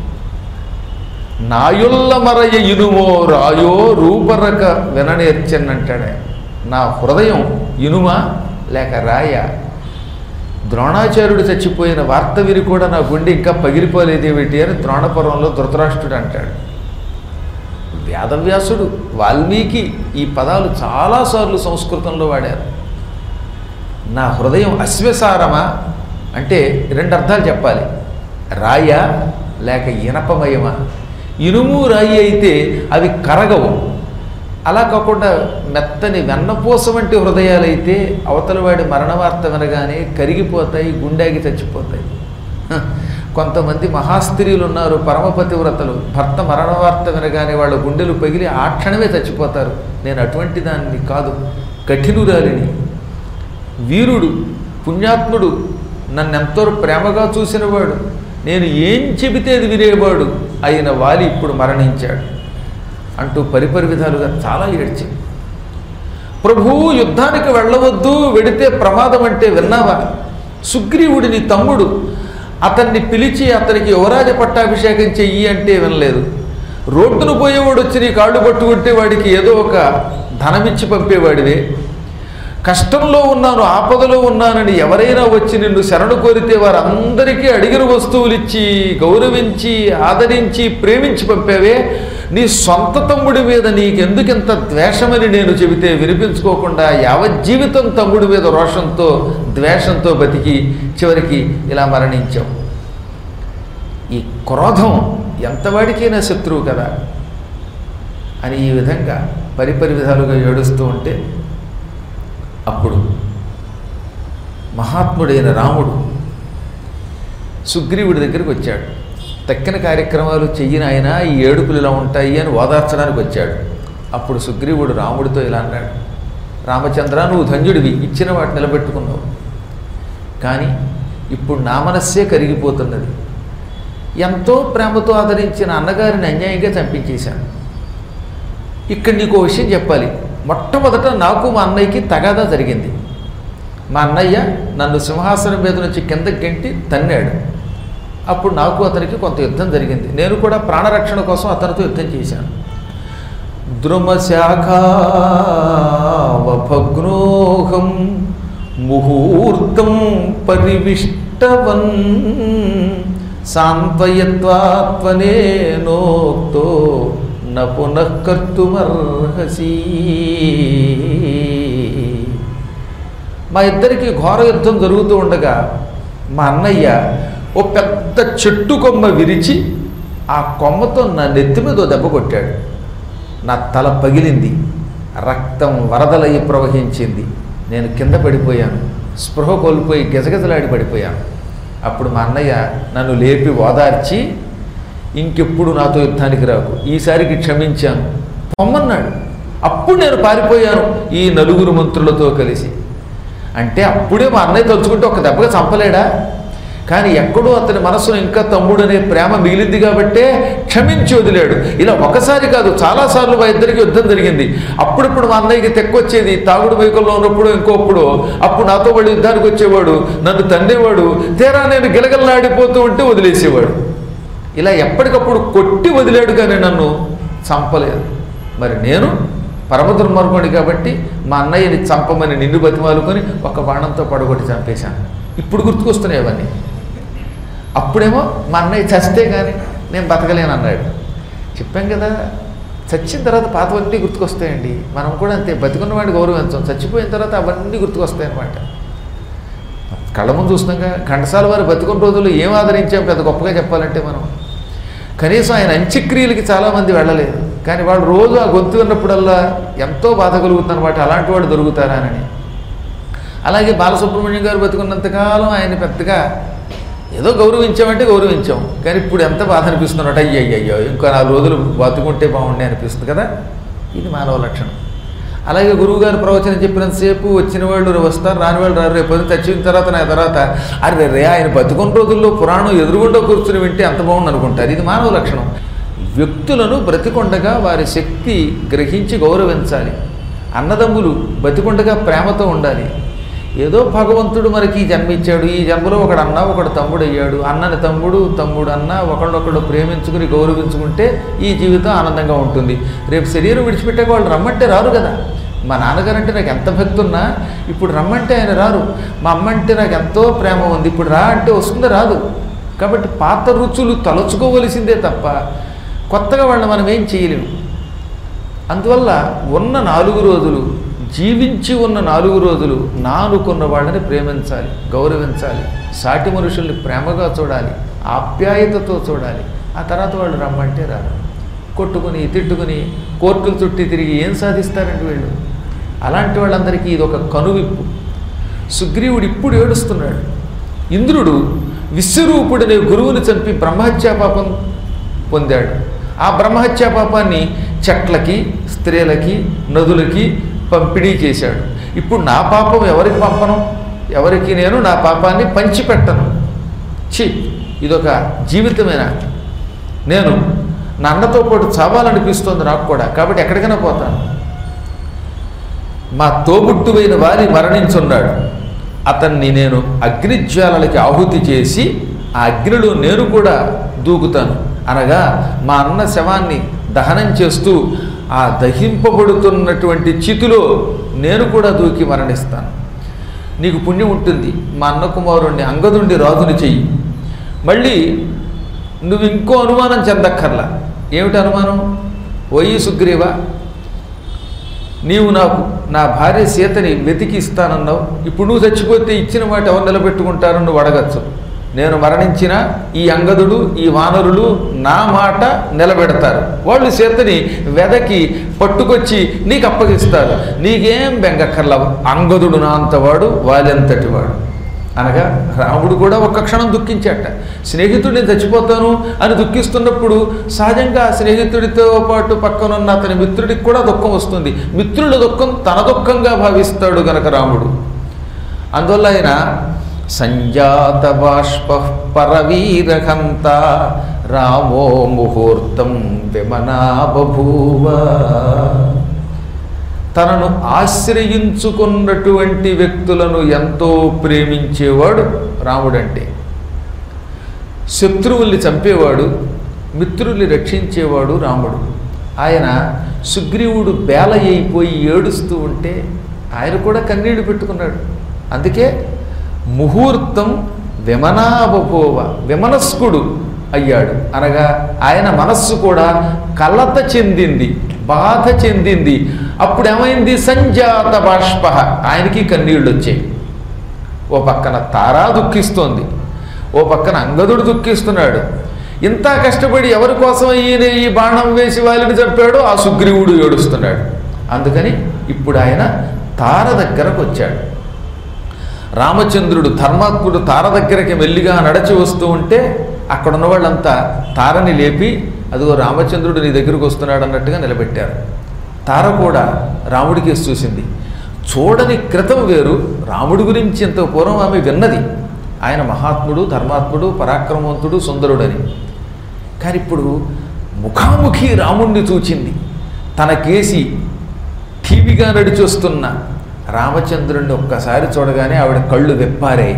నాయుల్ల మరయ ఇనుమో రాయో రూపరక విననేర్చనంటాడే నా హృదయం ఇనుమా లేక రాయ ద్రోణాచార్యుడు చచ్చిపోయిన వార్త విని కూడా నా గుండె ఇంకా పగిలిపోలేదేమిటి అని ద్రోణపురంలో ధృతరాష్ట్రుడు అంటాడు వేదవ్యాసుడు వాల్మీకి ఈ పదాలు చాలాసార్లు సంస్కృతంలో వాడారు నా హృదయం అశ్వసారమా అంటే రెండు అర్థాలు చెప్పాలి రాయ లేక ఇనపమయమా ఇనుము రాయి అయితే అవి కరగవు అలా కాకుండా మెత్తని వెన్నపూస వంటి హృదయాలైతే అవతలవాడి మరణ వార్త వినగానే కరిగిపోతాయి గుండెకి చచ్చిపోతాయి హ, కొంతమంది మహాస్త్రీలు ఉన్నారు పరమపతివ్రతలు భర్త మరణ వార్త వినగానే వాళ్ళ గుండెలు పగిలి ఆ క్షణమే చచ్చిపోతారు నేను అటువంటి దాన్ని కాదు కఠినురాలిని వీరుడు పుణ్యాత్ముడు నన్నెంతో ప్రేమగా చూసినవాడు నేను ఏం చెబితే అది వినేవాడు అయిన వాలి ఇప్పుడు మరణించాడు అంటూ పరిపరి విధాలుగా చాలా ఏడ్చింది ప్రభు యుద్ధానికి వెళ్ళవద్దు వెడితే ప్రమాదం అంటే విన్నావా సుగ్రీవుడిని తమ్ముడు అతన్ని పిలిచి అతనికి యువరాజ పట్టాభిషేకం చెయ్యి అంటే వినలేదు రోడ్డును పోయేవాడు వచ్చి నీ కాళ్ళు పట్టుకుంటే వాడికి ఏదో ఒక ధనమిచ్చి పంపేవాడివే కష్టంలో ఉన్నాను ఆపదలో ఉన్నానని ఎవరైనా వచ్చి నిన్ను శరణు కోరితే వారందరికీ అడిగిన వస్తువులు ఇచ్చి గౌరవించి ఆదరించి ప్రేమించి పంపావే నీ సొంత తమ్ముడి మీద నీకెందుకింత ద్వేషమని నేను చెబితే వినిపించుకోకుండా యావజ్జీవితం తమ్ముడి మీద రోషంతో ద్వేషంతో బతికి చివరికి ఇలా మరణించావు ఈ క్రోధం ఎంతవాడికైనా శత్రువు కదా అని ఈ విధంగా పరిపరి విధాలుగా ఏడుస్తూ ఉంటే అప్పుడు మహాత్ముడైన రాముడు సుగ్రీవుడి దగ్గరికి వచ్చాడు తక్కిన కార్యక్రమాలు చెయ్యిన ఆయన ఈ ఏడుపులు ఇలా ఉంటాయి అని ఓదార్చడానికి వచ్చాడు అప్పుడు సుగ్రీవుడు రాముడితో ఇలా అన్నాడు రామచంద్ర నువ్వు ధన్యుడివి ఇచ్చిన వాటి నిలబెట్టుకున్నావు కానీ ఇప్పుడు నా మనస్సే కరిగిపోతున్నది ఎంతో ప్రేమతో ఆదరించిన అన్నగారిని అన్యాయంగా చంపించేశాను ఇక్కడ నీకు ఓ విషయం చెప్పాలి మొట్టమొదట నాకు మా అన్నయ్యకి తగాదా జరిగింది మా అన్నయ్య నన్ను సింహాసనం మీద నుంచి కిందకి గెంటి తన్నాడు అప్పుడు నాకు అతనికి కొంత యుద్ధం జరిగింది నేను కూడా ప్రాణరక్షణ కోసం అతనితో యుద్ధం చేశాను ద్రుమశాఖావభగ్నోహం ముహూర్తం పరివిష్టవన్ సాంత్వయత్వాత్మనేనోక్తో న పునఃకర్తుమర్హసి మా ఇద్దరికి ఘోర యుద్ధం జరుగుతూ ఉండగా మా అన్నయ్య ఓ పెద్ద చెట్టు కొమ్మ విరిచి ఆ కొమ్మతో నా నెత్తి మీద ఓ దెబ్బ కొట్టాడు నా తల పగిలింది రక్తం వరదలయ్యి ప్రవహించింది నేను కింద పడిపోయాను స్పృహ కోల్పోయి గజగజలాడి పడిపోయాను అప్పుడు మా అన్నయ్య నన్ను లేపి ఓదార్చి ఇంకెప్పుడు నాతో యుద్ధానికి రాకు ఈసారికి క్షమించాను పొమ్మన్నాడు అప్పుడు నేను పారిపోయాను ఈ నలుగురు మంత్రులతో కలిసి అంటే అప్పుడే మా అన్నయ్య తలుచుకుంటే ఒక దెబ్బగా చంపలేడా కానీ ఎక్కడో అతని మనసులో ఇంకా తమ్ముడు అనే ప్రేమ మిగిలింది కాబట్టే క్షమించి వదిలాడు ఇలా ఒకసారి కాదు చాలాసార్లు మా ఇద్దరికి యుద్ధం జరిగింది అప్పుడప్పుడు మా అన్నయ్యకి తెక్కొచ్చేది తాగుడు వైకుల్లో ఉన్నప్పుడు ఇంకోప్పుడు అప్పుడు నాతో వాడు యుద్ధానికి వచ్చేవాడు నన్ను తన్నేవాడు తీరా నేను గిలగల్లాడిపోతూ ఉంటే వదిలేసేవాడు ఇలా ఎప్పటికప్పుడు కొట్టి వదిలాడు కానీ నన్ను చంపలేదు మరి నేను పరమ దుర్మార్గుడి కాబట్టి మా అన్నయ్యని చంపమని నిన్ను బతిమాలుకొని ఒక బాణంతో పడగొట్టి చంపేశాను ఇప్పుడు గుర్తుకొస్తున్నాయి అవన్నీ అప్పుడేమో మా అన్నయ్య చస్తే కానీ నేను బతకలేను అన్నాడు చెప్పాం కదా చచ్చిన తర్వాత పాతవన్నీ గుర్తుకొస్తాయండి మనం కూడా అంతే బతికున్నవాడిని గౌరవించాం చచ్చిపోయిన తర్వాత అవన్నీ గుర్తుకొస్తాయి అన్నమాట కళ్ళ ముందు చూస్తున్నాగా ఘంటసాల వారు బతుకున్న రోజుల్లో ఏం ఆదరించాం పెద్ద గొప్పగా చెప్పాలంటే మనం కనీసం ఆయన అంత్యక్రియలకి చాలామంది వెళ్ళలేదు కానీ వాళ్ళు రోజు ఆ గొంతు విన్నప్పుడల్లా ఎంతో బాధ కలుగుతుంది అనమాట అలాంటి వాడు దొరుకుతారా అని అలాగే బాలసుబ్రహ్మణ్యం గారు బతుకున్నంతకాలం ఆయన పెద్దగా ఏదో గౌరవించామంటే గౌరవించాం కానీ ఇప్పుడు ఎంత బాధ అనిపిస్తున్నట్టు అయ్యో అయ్యో ఇంకో నాలుగు రోజులు బతుకుంటే బాగుండే అనిపిస్తుంది కదా ఇది మానవ లక్షణం అలాగే గురువుగారు ప్రవచనం చెప్పినంతసేపు వచ్చిన వాళ్ళు వస్తారు రాని వాళ్ళు రారు రేపు పొద్దున్న చచ్చిన తర్వాత నా తర్వాత అరే రే ఆయన బతుకున్న రోజుల్లో పురాణం ఎదురుగుండా కూర్చుని వింటే ఎంత బాగుంది అనుకుంటారు ఇది మానవ లక్షణం వ్యక్తులను బ్రతికొండగా వారి శక్తి గ్రహించి గౌరవించాలి అన్నదమ్ములు బతికుండగా ప్రేమతో ఉండాలి ఏదో భగవంతుడు మనకి ఈ జన్మ ఇచ్చాడు ఈ జన్మలో ఒకడు అన్న ఒకడు తమ్ముడు అయ్యాడు అన్నని తమ్ముడు తమ్ముడు అన్న ఒకళ్ళొకడు ప్రేమించుకుని గౌరవించుకుంటే ఈ జీవితం ఆనందంగా ఉంటుంది రేపు శరీరం విడిచిపెట్టాక వాళ్ళు రమ్మంటే రారు కదా మా నాన్నగారు అంటే నాకు ఎంత భక్తి ఉన్నా ఇప్పుడు రమ్మంటే ఆయన రారు మా అమ్మ అంటే నాకు ఎంతో ప్రేమ ఉంది ఇప్పుడు రా అంటే వస్తుందో రాదు కాబట్టి పాత రుచులు తలుచుకోవలసిందే తప్ప కొత్తగా వాళ్ళని మనం ఏం చేయలేము అందువల్ల ఉన్న నాలుగు రోజులు జీవించి ఉన్న నాలుగు రోజులు నానుకున్న వాళ్ళని ప్రేమించాలి గౌరవించాలి సాటి మనుషుల్ని ప్రేమగా చూడాలి ఆప్యాయతతో చూడాలి ఆ తర్వాత వాళ్ళు రమ్మంటే రారు కొట్టుకుని తిట్టుకుని కోర్టులు చుట్టి తిరిగి ఏం సాధిస్తారండి వీళ్ళు అలాంటి వాళ్ళందరికీ ఇది ఒక కనువిప్పు సుగ్రీవుడు ఇప్పుడు ఏడుస్తున్నాడు ఇంద్రుడు విశ్వరూపుడనే గురువుని చంపి బ్రహ్మహత్యా పాపం పొందాడు ఆ బ్రహ్మహత్యా పాపాన్ని చెట్లకి స్త్రీలకి నదులకి పంపిణీ చేశాడు ఇప్పుడు నా పాపం ఎవరికి పంపను ఎవరికి నేను నా పాపాన్ని పంచిపెట్టను ఛీ ఇదొక జీవితమేనా నేను నా అన్నతో పాటు చావాలనిపిస్తోంది నాకు కూడా కాబట్టి ఎక్కడికైనా పోతాను మా తోబుట్టువైన వారి మరణించున్నాడు అతన్ని నేను అగ్నిజ్వాలలకి ఆహుతి చేసి ఆ అగ్నిలో నేను కూడా దూకుతాను అనగా మా అన్న శవాన్ని దహనం చేస్తూ ఆ దహింపబడుతున్నటువంటి చితిలో నేను కూడా దూకి మరణిస్తాను నీకు పుణ్యం ఉంటుంది మా అన్న కుమారుణ్ణి అంగదుండి రాజుని చెయ్యి మళ్ళీ నువ్వు ఇంకో అనుమానం చెందక్కర్లా ఏమిటి అనుమానం ఓయి సుగ్రీవా నీవు నాకు నా భార్య సీతని వెతికి ఇస్తానన్నావు ఇప్పుడు నువ్వు చచ్చిపోతే ఇచ్చిన మాట ఎవరు నిలబెట్టుకుంటారో నువ్వు అడగచ్చు నేను మరణించిన ఈ అంగదుడు ఈ వానరులు నా మాట నిలబెడతారు వాళ్ళు సీతని వెదకి పట్టుకొచ్చి నీకు అప్పగిస్తారు నీకేం బెంగక్కర్లవు అంగదుడు నా అంతవాడు వాలెంతటి వాడు అనగా రాముడు కూడా ఒక్క క్షణం దుఃఖించాట స్నేహితుడు నేను చచ్చిపోతాను అని దుఃఖిస్తున్నప్పుడు సహజంగా ఆ స్నేహితుడితో పాటు పక్కనున్న అతని మిత్రుడికి కూడా దుఃఖం వస్తుంది మిత్రుల దుఃఖం తన దుఃఖంగా భావిస్తాడు గనక రాముడు అందువల్ల ఆయన సంజాత బాష్ప పరవీరహంత రామో ముహూర్తం విమనా బభూవ తనను ఆశ్రయించుకున్నటువంటి వ్యక్తులను ఎంతో ప్రేమించేవాడు రాముడంటే శత్రువుల్ని చంపేవాడు మిత్రుల్ని రక్షించేవాడు రాముడు ఆయన సుగ్రీవుడు బేల అయిపోయి ఏడుస్తూ ఉంటే ఆయన కూడా కన్నీళ్లు పెట్టుకున్నాడు అందుకే ముహూర్తం విమనాబపోవ విమనస్కుడు అయ్యాడు అనగా ఆయన మనస్సు కూడా కలత చెందింది బాధ చెందింది అప్పుడు ఏమైంది సంజాత బాష్ప ఆయనకి కన్నీళ్ళు వచ్చాయి ఓ పక్కన తారా దుఃఖిస్తోంది ఓ పక్కన అంగదుడు దుఃఖిస్తున్నాడు ఇంత కష్టపడి ఎవరి కోసం ఈయన ఈ బాణం వేసి వాళ్ళని చంపాడో ఆ సుగ్రీవుడు ఏడుస్తున్నాడు అందుకని ఇప్పుడు ఆయన తార దగ్గరకు వచ్చాడు రామచంద్రుడు ధర్మాత్ముడు తార దగ్గరికి మెల్లిగా నడచి వస్తూ ఉంటే అక్కడ ఉన్న వాళ్ళంతా తారని లేపి అదిగో రామచంద్రుడు నీ దగ్గరకు వస్తున్నాడు అన్నట్టుగా నిలబెట్టారు తార కూడా రాముడికి చూసింది చూడని క్రితం వేరు రాముడి గురించి ఇంత పూర్వం ఆమె విన్నది ఆయన మహాత్ముడు ధర్మాత్ముడు పరాక్రమవంతుడు సుందరుడని కానీ ఇప్పుడు ముఖాముఖి రాముణ్ణి చూచింది తన కేసి ఠీవిగా నడిచొస్తున్న రామచంద్రుణ్ణి ఒక్కసారి చూడగానే ఆవిడ కళ్ళు వెప్పారాయి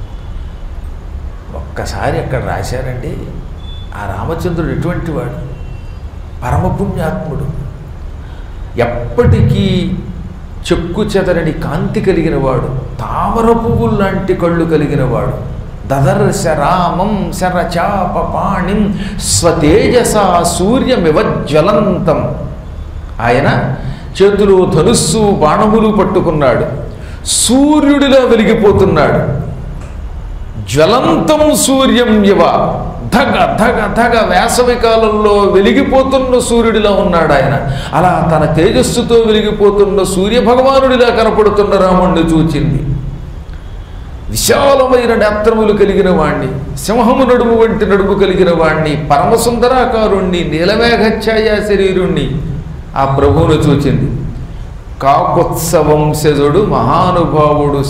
ఒక్కసారి అక్కడ రాశారండి ఆ రామచంద్రుడు ఎటువంటి వాడు పరమపుణ్యాత్ముడు ఎప్పటికీ చెక్కు చెదరని కాంతి కలిగిన వాడు తామర పువ్వులు లాంటి కళ్ళు కలిగిన వాడు దదర్శ రామం శరచాప పాణిం స్వతేజస సూర్యమివజ్వలంతం ఆయన చేతులు ధనుస్సు బాణములు పట్టుకున్నాడు సూర్యుడిలా వెలిగిపోతున్నాడు జ్వలంతం సూర్యం ఇవ ధగ ధగ ధగ వేసవి కాలంలో వెలిగిపోతున్న సూర్యుడిలా ఉన్నాడు ఆయన అలా తన తేజస్సుతో వెలిగిపోతున్న సూర్య భగవానుడిలా కనపడుతున్న రాముణ్ణి చూచింది విశాలమైన నేత్రములు కలిగిన వాణ్ణి సింహము నడుము వంటి నడుము కలిగిన వాణ్ణి పరమసుందరాకారుణ్ణి నీలమేఘఛాయ శరీరుణ్ణి ఆ ప్రభువును చూచింది కాకుత్సవంశజుడు మహానుభావుడు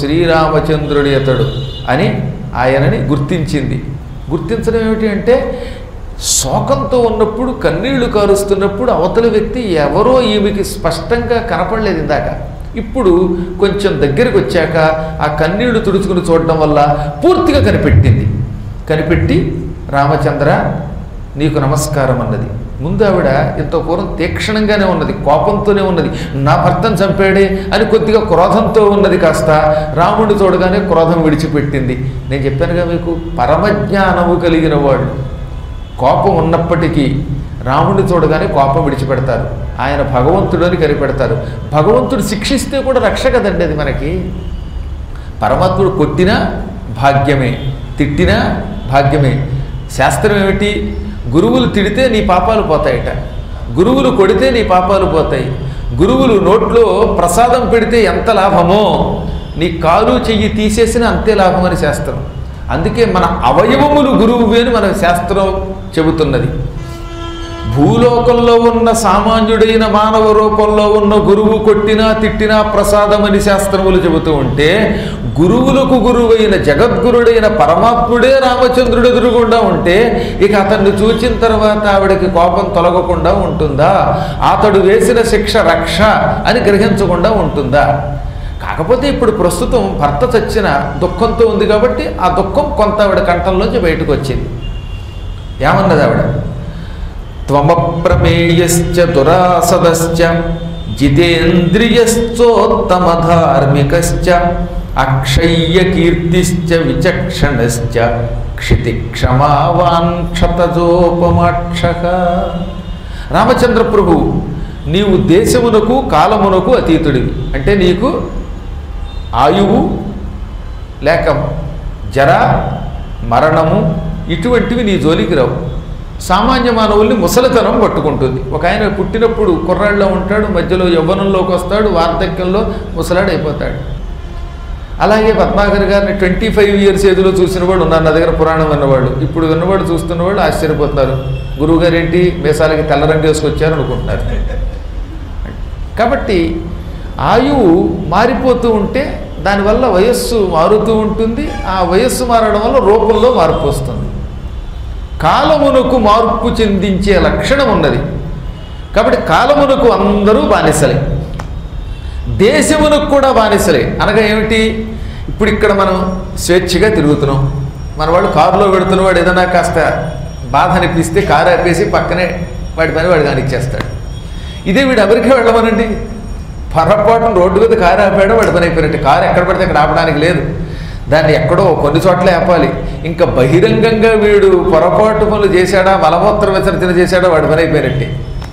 శ్రీరామచంద్రుడి అతడు అని ఆయనని గుర్తించింది గుర్తించడం ఏమిటి అంటే శోకంతో ఉన్నప్పుడు కన్నీళ్లు కారుస్తున్నప్పుడు అవతల వ్యక్తి ఎవరో ఈమెకి స్పష్టంగా కనపడలేదు ఇందాక ఇప్పుడు కొంచెం దగ్గరికి వచ్చాక ఆ కన్నీళ్లు తుడుచుకుని చూడడం వల్ల పూర్తిగా కనిపెట్టింది కనిపెట్టి రామచంద్ర నీకు నమస్కారం అన్నది ముందు ఆవిడ ఇంత పూర్వం తీక్షణంగానే ఉన్నది కోపంతోనే ఉన్నది నా భర్తను చంపాడే అని కొద్దిగా క్రోధంతో ఉన్నది కాస్త రాముడిని చూడగానే క్రోధం విడిచిపెట్టింది నేను చెప్పానుగా మీకు పరమజ్ఞానము కలిగిన వాళ్ళు కోపం ఉన్నప్పటికీ రాముడిని చూడగానే కోపం విడిచిపెడతారు ఆయన భగవంతుడు అని కనిపెడతారు భగవంతుడు శిక్షిస్తే కూడా రక్ష కదండి అది మనకి పరమాత్ముడు కొట్టినా భాగ్యమే తిట్టినా భాగ్యమే శాస్త్రం ఏమిటి గురువులు తిడితే నీ పాపాలు పోతాయట గురువులు కొడితే నీ పాపాలు పోతాయి గురువులు నోట్లో ప్రసాదం పెడితే ఎంత లాభమో నీ కాలు చెయ్యి తీసేసిన అంతే లాభమని శాస్త్రం అందుకే మన అవయవములు గురువు అని మన శాస్త్రం చెబుతున్నది భూలోకంలో ఉన్న సామాన్యుడైన మానవ రూపంలో ఉన్న గురువు కొట్టినా తిట్టినా ప్రసాదమని శాస్త్రములు చెబుతూ ఉంటే గురువులకు గురువైన జగద్గురుడైన పరమాత్ముడే రామచంద్రుడు ఎదురుగుండా ఉంటే ఇక అతన్ని చూచిన తర్వాత ఆవిడకి కోపం తొలగకుండా ఉంటుందా అతడు వేసిన శిక్ష రక్ష అని గ్రహించకుండా ఉంటుందా కాకపోతే ఇప్పుడు ప్రస్తుతం భర్త చచ్చిన దుఃఖంతో ఉంది కాబట్టి ఆ దుఃఖం కొంత ఆవిడ కంఠంలోంచి బయటకు వచ్చింది ఏమన్నది ఆవిడ త్వమప్రమేయశ్చ దురాసదశ్చ జితేంద్రియశ్చోత్తమధార్మికశ్చ అక్షయ్య కీర్తిశ్చ విచక్షణశ్చ క్షితిక్షమావాంక్షతజోపమాక్ష రామచంద్ర ప్రభు నీవు దేశమునకు కాలమునకు అతీతుడివి అంటే నీకు ఆయువు లేక జర మరణము ఇటువంటివి నీ జోలికి రావు సామాన్య మానవుల్ని ముసలితనం పట్టుకుంటుంది ఒక ఆయన పుట్టినప్పుడు కుర్రాళ్ళలో ఉంటాడు మధ్యలో యవ్వనంలోకి వస్తాడు వార్ధక్యంలో ముసలాడు అయిపోతాడు అలాగే పద్మాకర్ గారిని ట్వంటీ ఫైవ్ ఇయర్స్ ఏజ్లో చూసిన వాడు ఉన్నారు నా దగ్గర పురాణం విన్నవాడు ఇప్పుడు విన్నవాడు చూస్తున్న వాళ్ళు ఆశ్చర్యపోతున్నారు గురువుగారు ఏంటి మేసాలకి తెల్ల రంగు వేసుకొచ్చారు అనుకుంటున్నారు కాబట్టి ఆయువు మారిపోతూ ఉంటే దానివల్ల వయస్సు మారుతూ ఉంటుంది ఆ వయస్సు మారడం వల్ల రూపంలో మార్పు వస్తుంది కాలమునకు మార్పు చెందించే లక్షణం ఉన్నది కాబట్టి కాలమునకు అందరూ బానిసలే దేశమునకు కూడా బానిసలే అనగా ఏమిటి ఇప్పుడు ఇక్కడ మనం స్వేచ్ఛగా తిరుగుతున్నాం మన వాళ్ళు కారులో పెడుతున్న వాడు ఏదైనా కాస్త బాధ అనిపిస్తే కారు ఆపేసి పక్కనే వాడి పని వాడు కానిచ్చేస్తాడు ఇదే వీడు అమెరికా వెళ్ళమనండి పొరపాటున రోడ్డు మీద కారు ఆపాడో వాడి పని అయిపోయినట్టు కారు ఎక్కడ పడితే అక్కడ ఆపడానికి లేదు దాన్ని ఎక్కడో కొన్ని చోట్ల ఆపాలి ఇంకా బహిరంగంగా వీడు పొరపాటు పనులు చేశాడా మలమూత్ర విసర్జన చేశాడా వాడి పని అయిపోయినట్టే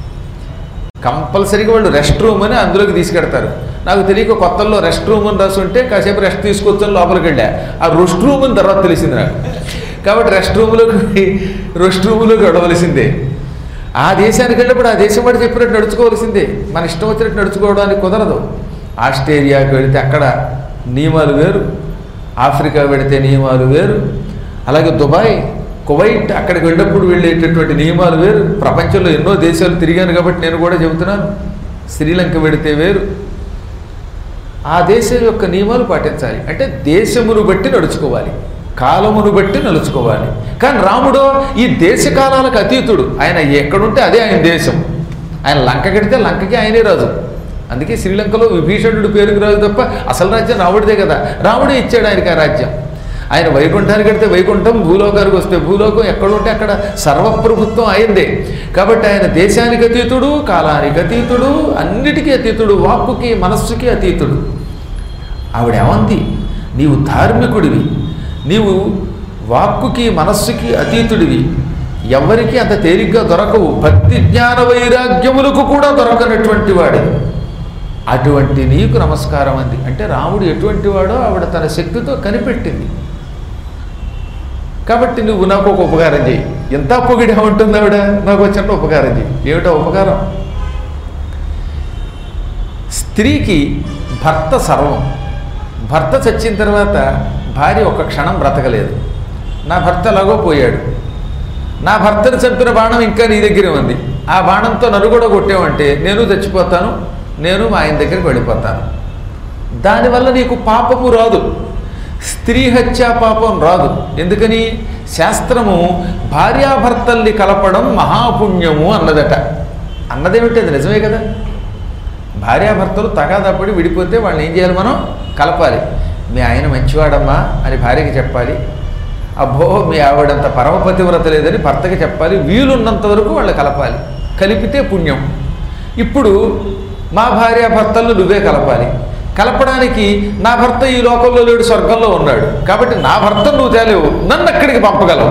కంపల్సరీగా వాళ్ళు రెస్ట్ రూమ్ అని అందులోకి తీసుకెడతారు నాకు తెలియక కొత్తల్లో రెస్ట్ రూమ్ అని రాసి ఉంటే కాసేపు రెస్ట్ తీసుకొచ్చాను లోపలికి వెళ్ళా ఆ రెస్ట్ రూమ్ అని తర్వాత తెలిసింది నాకు కాబట్టి రెస్ట్ రూమ్లోకి రెస్ట్ రూమ్లోకి వెళ్ళవలసిందే ఆ దేశానికి వెళ్ళినప్పుడు ఆ దేశం వాడు చెప్పినట్టు నడుచుకోవాల్సిందే మన ఇష్టం వచ్చినట్టు నడుచుకోవడానికి కుదరదు ఆస్ట్రేలియాకి వెళితే అక్కడ నియమాలు వేరు ఆఫ్రికా వెళితే నియమాలు వేరు అలాగే దుబాయ్ కువైట్ అక్కడికి వెళ్ళినప్పుడు వెళ్ళేటటువంటి నియమాలు వేరు ప్రపంచంలో ఎన్నో దేశాలు తిరిగాను కాబట్టి నేను కూడా చెబుతున్నాను శ్రీలంక వెడితే వేరు ఆ దేశం యొక్క నియమాలు పాటించాలి అంటే దేశమును బట్టి నడుచుకోవాలి కాలమును బట్టి నడుచుకోవాలి కానీ రాముడు ఈ దేశ కాలాలకు అతీతుడు ఆయన ఎక్కడుంటే అదే ఆయన దేశం ఆయన లంక కడితే లంకకి ఆయనే రాజు అందుకే శ్రీలంకలో విభీషణుడి పేరుకి రాజు తప్ప అసలు రాజ్యం రాముడిదే కదా రాముడే ఇచ్చాడు ఆయనకి ఆ రాజ్యం ఆయన వైకుంఠానికి వెడితే వైకుంఠం భూలోకానికి వస్తే భూలోకం ఎక్కడుంటే అక్కడ సర్వప్రభుత్వం అయిందే కాబట్టి ఆయన దేశానికి అతీతుడు కాలానికి అతీతుడు అన్నిటికీ అతీతుడు వాక్కుకి మనస్సుకి అతీతుడు ఆవిడేమంది నీవు ధార్మికుడివి నీవు వాక్కుకి మనస్సుకి అతీతుడివి ఎవరికి అంత తేలిగ్గా దొరకవు భక్తి జ్ఞాన వైరాగ్యములకు కూడా దొరకనటువంటి వాడి అటువంటి నీకు నమస్కారం అంది అంటే రాముడు ఎటువంటి వాడో ఆవిడ తన శక్తితో కనిపెట్టింది కాబట్టి నువ్వు నాకు ఒక ఉపకారం చేయి ఎంత పొగిడా ఉంటుంది ఆవిడ నాకు ఒక చిన్న ఉపకారం చేయి ఏమిటో ఉపకారం స్త్రీకి భర్త సర్వం భర్త చచ్చిన తర్వాత భార్య ఒక క్షణం బ్రతకలేదు నా భర్త ఎలాగో పోయాడు నా భర్తను చంపిన బాణం ఇంకా నీ దగ్గరే ఉంది ఆ బాణంతో నన్ను కూడా కొట్టావంటే నేను చచ్చిపోతాను నేను మా ఆయన దగ్గరికి వెళ్ళిపోతాను దానివల్ల నీకు పాపము రాదు స్త్రీ హత్యా పాపం రాదు ఎందుకని శాస్త్రము భార్యాభర్తల్ని కలపడం మహాపుణ్యము అన్నదట అన్నదేమిటి అది నిజమే కదా భార్యాభర్తలు తగాదపడి విడిపోతే వాళ్ళని ఏం చేయాలి మనం కలపాలి మీ ఆయన మంచివాడమ్మా అని భార్యకి చెప్పాలి అబ్బో మీ ఆవిడంత పరమపతివ్రత లేదని భర్తకి చెప్పాలి వీలున్నంత వరకు వాళ్ళు కలపాలి కలిపితే పుణ్యం ఇప్పుడు మా భార్యాభర్తలను నువ్వే కలపాలి కలపడానికి నా భర్త ఈ లోకంలో లేడు స్వర్గంలో ఉన్నాడు కాబట్టి నా భర్త నువ్వు తేలేవు నన్ను అక్కడికి పంపగలవు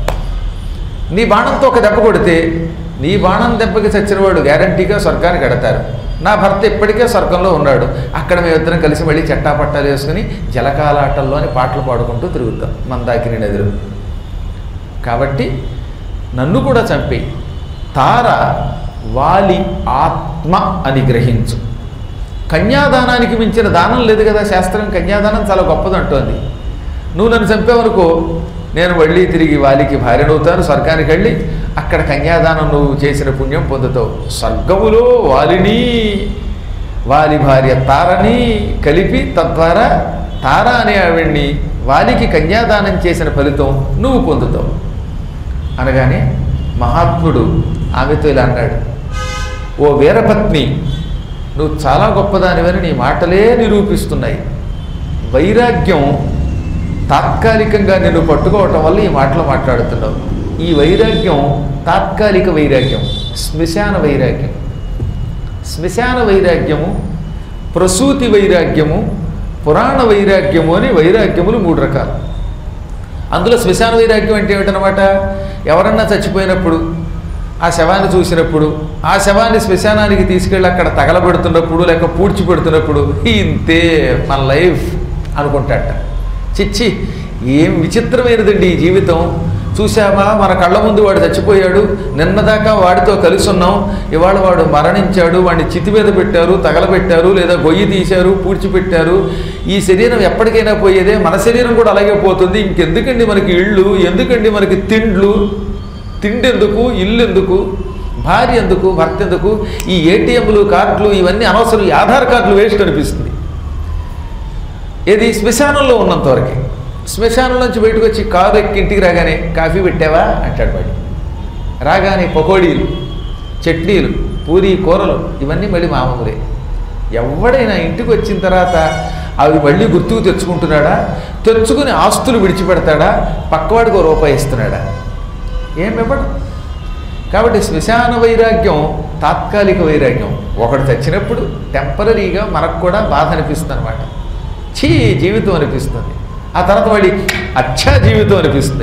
నీ బాణంతో ఒక దెబ్బ కొడితే నీ బాణం దెబ్బకి చచ్చినవాడు గ్యారంటీగా స్వర్గానికి ఎడతారు నా భర్త ఇప్పటికే స్వర్గంలో ఉన్నాడు అక్కడ మేమిద్దరం కలిసి మళ్ళీ చట్టాపట్టాలు వేసుకుని జలకాలాటల్లోని పాటలు పాడుకుంటూ తిరుగుతాం మందాకిని నదిలో కాబట్టి నన్ను కూడా చంపేయి తార వాలి ఆత్మ అని గ్రహించు కన్యాదానానికి మించిన దానం లేదు కదా శాస్త్రం కన్యాదానం చాలా గొప్పది అంటోంది నువ్వు నన్ను చంపావనుకో నేను మళ్ళీ తిరిగి వాలికి భార్యనవుతాను స్వర్గానికి వెళ్ళి అక్కడ కన్యాదానం నువ్వు చేసిన పుణ్యం పొందుతావు స్వర్గములో వాలిని వాలి భార్య తారని కలిపి తద్వారా తార అనే ఆవిడ్ని వాలికి కన్యాదానం చేసిన ఫలితం నువ్వు పొందుతావు అనగానే మహాత్ముడు ఆమెతో ఇలా అన్నాడు ఓ వీరపత్ని నువ్వు చాలా గొప్పదానివని నీ మాటలే నిరూపిస్తున్నాయి వైరాగ్యం తాత్కాలికంగా నిన్ను పట్టుకోవటం వల్ల ఈ మాటలు మాట్లాడుతున్నావు ఈ వైరాగ్యం తాత్కాలిక వైరాగ్యం శ్మశాన వైరాగ్యం శ్మశాన వైరాగ్యము ప్రసూతి వైరాగ్యము పురాణ వైరాగ్యము అని వైరాగ్యములు మూడు రకాలు అందులో శ్మశాన వైరాగ్యం అంటే ఏమిటనమాట ఎవరన్నా చచ్చిపోయినప్పుడు ఆ శవాన్ని చూసినప్పుడు ఆ శవాన్ని శ్మశానానికి తీసుకెళ్ళి అక్కడ తగలబెడుతున్నప్పుడు లేక పూడ్చి పెడుతున్నప్పుడు ఇంతే మన లైఫ్ అనుకుంటాట చిచ్చి ఏం విచిత్రమైనదండి ఈ జీవితం చూసామా మన కళ్ళ ముందు వాడు చచ్చిపోయాడు నిన్నదాకా వాడితో కలిసి ఉన్నాం ఇవాళ వాడు మరణించాడు వాడిని చితి మీద పెట్టారు తగలబెట్టారు లేదా గొయ్యి తీశారు పూడ్చిపెట్టారు ఈ శరీరం ఎప్పటికైనా పోయేదే మన శరీరం కూడా అలాగే పోతుంది ఇంకెందుకండి మనకి ఇళ్ళు ఎందుకండి మనకి తిండ్లు తిండి ఎందుకు ఇల్లు ఎందుకు భార్య ఎందుకు భర్త ఎందుకు ఈ ఏటీఎంలు కార్డులు ఇవన్నీ అనవసరం ఈ ఆధార్ కార్డులు వేస్ట్ అనిపిస్తుంది ఏది శ్మశానంలో ఉన్నంత వరకే శ్మశానం నుంచి బయటకు వచ్చి కారు ఎక్కి ఇంటికి రాగానే కాఫీ పెట్టావా అంటాడు వాడు రాగానే పకోడీలు చట్నీలు పూరీ కూరలు ఇవన్నీ మళ్ళీ మామూలే ఎవడైనా ఇంటికి వచ్చిన తర్వాత అవి మళ్ళీ గుర్తుకు తెచ్చుకుంటున్నాడా తెచ్చుకుని ఆస్తులు విడిచిపెడతాడా పక్కవాడికి ఓ రూపాయి ఇస్తున్నాడా ఏం ఇవ్వడు కాబట్టి శ్మశాన వైరాగ్యం తాత్కాలిక వైరాగ్యం ఒకడు చచ్చినప్పుడు టెంపరీగా మనకు కూడా బాధ అనిపిస్తుంది అనమాట చీ జీవితం అనిపిస్తుంది ఆ తర్వాత మళ్ళీ అచ్చా జీవితం అనిపిస్తుంది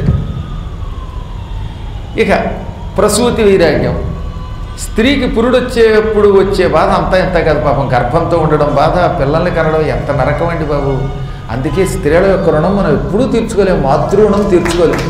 ఇక ప్రసూతి వైరాగ్యం స్త్రీకి పురుడు వచ్చేప్పుడు వచ్చే బాధ అంతా ఎంత కాదు పాపం గర్భంతో ఉండడం బాధ పిల్లల్ని కనడం ఎంత నరకం అండి బాబు అందుకే స్త్రీల యొక్క రుణం మనం ఎప్పుడూ తీర్చుకోలేము మాతృ రుణం తీర్చుకోలేము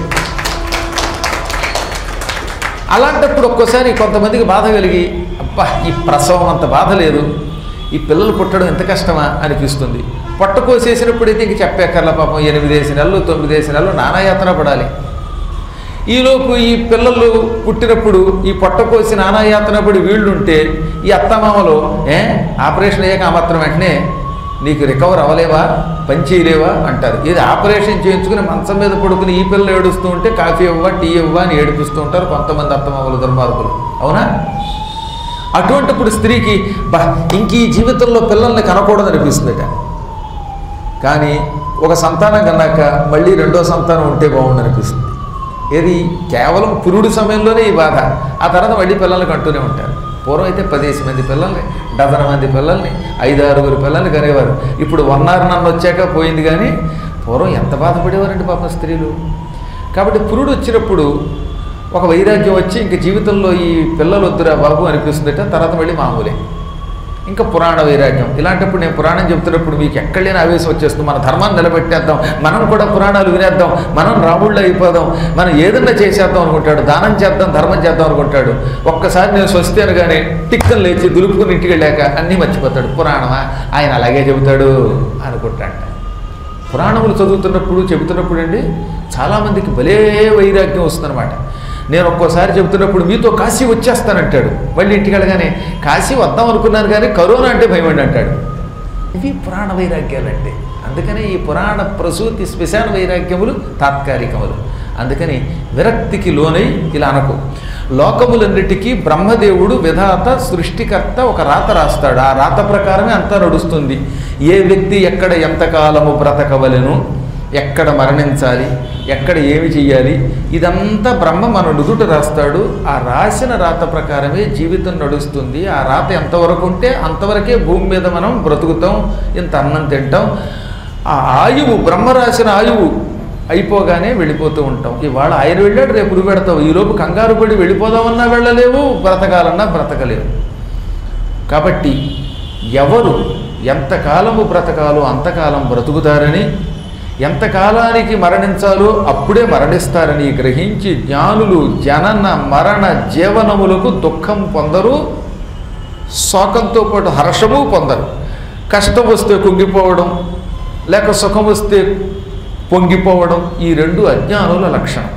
అలాంటప్పుడు ఒక్కోసారి కొంతమందికి బాధ కలిగి అబ్బా ఈ ప్రసవం అంత బాధ లేదు ఈ పిల్లలు పుట్టడం ఎంత కష్టమా అనిపిస్తుంది పొట్ట కోసేసినప్పుడైతే ఇంక చెప్పేకర్ల పాపం ఎనిమిదేసి నెలలు తొమ్మిదేసి నెలలు నానాయాతన పడాలి ఈలోపు ఈ పిల్లలు పుట్టినప్పుడు ఈ పొట్ట కోసి నానాయాతన పడి వీళ్ళుంటే ఈ అత్తమామలు ఏ ఆపరేషన్ అయ్యాక ఆ మాత్రం వెంటనే నీకు రికవర్ అవ్వలేవా పని చేయలేవా అంటారు ఇది ఆపరేషన్ చేయించుకుని మంచం మీద పడుకుని ఈ పిల్లలు ఏడుస్తూ ఉంటే కాఫీ ఇవ్వవా టీ ఇవ్వవా అని ఏడిపిస్తూ ఉంటారు కొంతమంది అత్తమామలు దుర్మార్గులు అవునా అటువంటిప్పుడు స్త్రీకి బా ఇంక ఈ జీవితంలో పిల్లల్ని కనకూడదు అనిపిస్తుందట కానీ ఒక సంతానం కన్నాక మళ్ళీ రెండో సంతానం ఉంటే బాగుండు అనిపిస్తుంది ఏది కేవలం పురుడు సమయంలోనే ఈ బాధ ఆ తర్వాత మళ్ళీ పిల్లల్ని కంటూనే ఉంటారు పూర్వం అయితే పదిహేసి మంది పిల్లల్ని డజన్ మంది పిల్లల్ని ఐదు ఆరుగురు పిల్లల్ని కనేవారు ఇప్పుడు వన్నారు నన్ను వచ్చాక పోయింది కానీ పూర్వం ఎంత బాధపడేవారండి పాపం స్త్రీలు కాబట్టి పురుడు వచ్చినప్పుడు ఒక వైరాగ్యం వచ్చి ఇంక జీవితంలో ఈ పిల్లలు వద్దురా బాబు అనిపిస్తుందట తర్వాత మళ్ళీ మామూలే ఇంకా పురాణ వైరాగ్యం ఇలాంటప్పుడు నేను పురాణం చెబుతున్నప్పుడు మీకు ఎక్కడ లేని ఆవేశం వచ్చేస్తుంది మన ధర్మాన్ని నిలబెట్టేద్దాం మనం కూడా పురాణాలు వినేద్దాం మనం రాముళ్ళు అయిపోదాం మనం ఏదన్నా చేసేద్దాం అనుకుంటాడు దానం చేద్దాం ధర్మం చేద్దాం అనుకుంటాడు ఒక్కసారి నేను స్వస్తి అనగానే టిక్కలు లేచి దులుపుకుని ఇంటికి వెళ్ళాక అన్నీ మర్చిపోతాడు పురాణమా ఆయన అలాగే చెబుతాడు అనుకుంటాడు పురాణములు చదువుతున్నప్పుడు చెబుతున్నప్పుడు అండి చాలామందికి భలే వైరాగ్యం వస్తుందన్నమాట నేను ఒక్కోసారి చెబుతున్నప్పుడు మీతో కాశీ వచ్చేస్తానంటాడు మళ్ళీ ఇంటికి వెళ్ళగానే కాశీ వద్దాం అనుకున్నాను కానీ కరోనా అంటే భయం అండి అంటాడు ఇవి పురాణ వైరాగ్యాలంటే అందుకనే ఈ పురాణ ప్రసూతి శ్మశాన వైరాగ్యములు తాత్కాలికములు అందుకని విరక్తికి లోనై ఇలా అనకు లోకములన్నిటికీ బ్రహ్మదేవుడు విధాత సృష్టికర్త ఒక రాత రాస్తాడు ఆ రాత ప్రకారమే అంతా నడుస్తుంది ఏ వ్యక్తి ఎక్కడ ఎంతకాలము బ్రతకవలెను ఎక్కడ మరణించాలి ఎక్కడ ఏమి చెయ్యాలి ఇదంతా బ్రహ్మ మన నుదుట రాస్తాడు ఆ రాసిన రాత ప్రకారమే జీవితం నడుస్తుంది ఆ రాత ఎంతవరకు ఉంటే అంతవరకే భూమి మీద మనం బ్రతుకుతాం ఇంత అన్నం తింటాం ఆ ఆయువు బ్రహ్మ రాసిన ఆయువు అయిపోగానే వెళ్ళిపోతూ ఉంటాం ఇవాళ ఆయన వెళ్ళాడు రేపు నువ్వు పెడతావు ఈలోపు కంగారు పడి వెళ్ళిపోదామన్నా వెళ్ళలేవు బ్రతకాలన్నా బ్రతకలేవు కాబట్టి ఎవరు ఎంతకాలము బ్రతకాలో అంతకాలం బ్రతుకుతారని ఎంతకాలానికి మరణించాలో అప్పుడే మరణిస్తారని గ్రహించి జ్ఞానులు జనన మరణ జీవనములకు దుఃఖం పొందరు శోకంతో పాటు హర్షము పొందరు కష్టం వస్తే కుంగిపోవడం లేక సుఖం వస్తే పొంగిపోవడం ఈ రెండు అజ్ఞానుల లక్షణం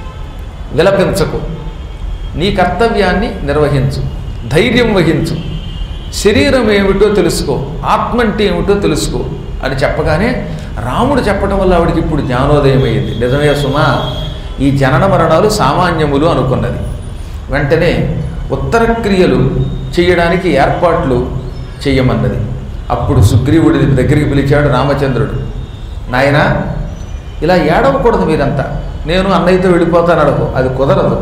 విలపించకు నీ కర్తవ్యాన్ని నిర్వహించు ధైర్యం వహించు శరీరం ఏమిటో తెలుసుకో ఆత్మ అంటే ఏమిటో తెలుసుకో అని చెప్పగానే రాముడు చెప్పడం వల్ల ఆవిడికి ఇప్పుడు జ్ఞానోదయం అయింది నిజమే సుమా ఈ జనన మరణాలు సామాన్యములు అనుకున్నది వెంటనే ఉత్తర క్రియలు చేయడానికి ఏర్పాట్లు చెయ్యమన్నది అప్పుడు సుగ్రీవుడి దగ్గరికి పిలిచాడు రామచంద్రుడు నాయనా ఇలా ఏడవకూడదు మీరంతా నేను అన్నయ్యతో వెళ్ళిపోతాను అడగు అది కుదరదు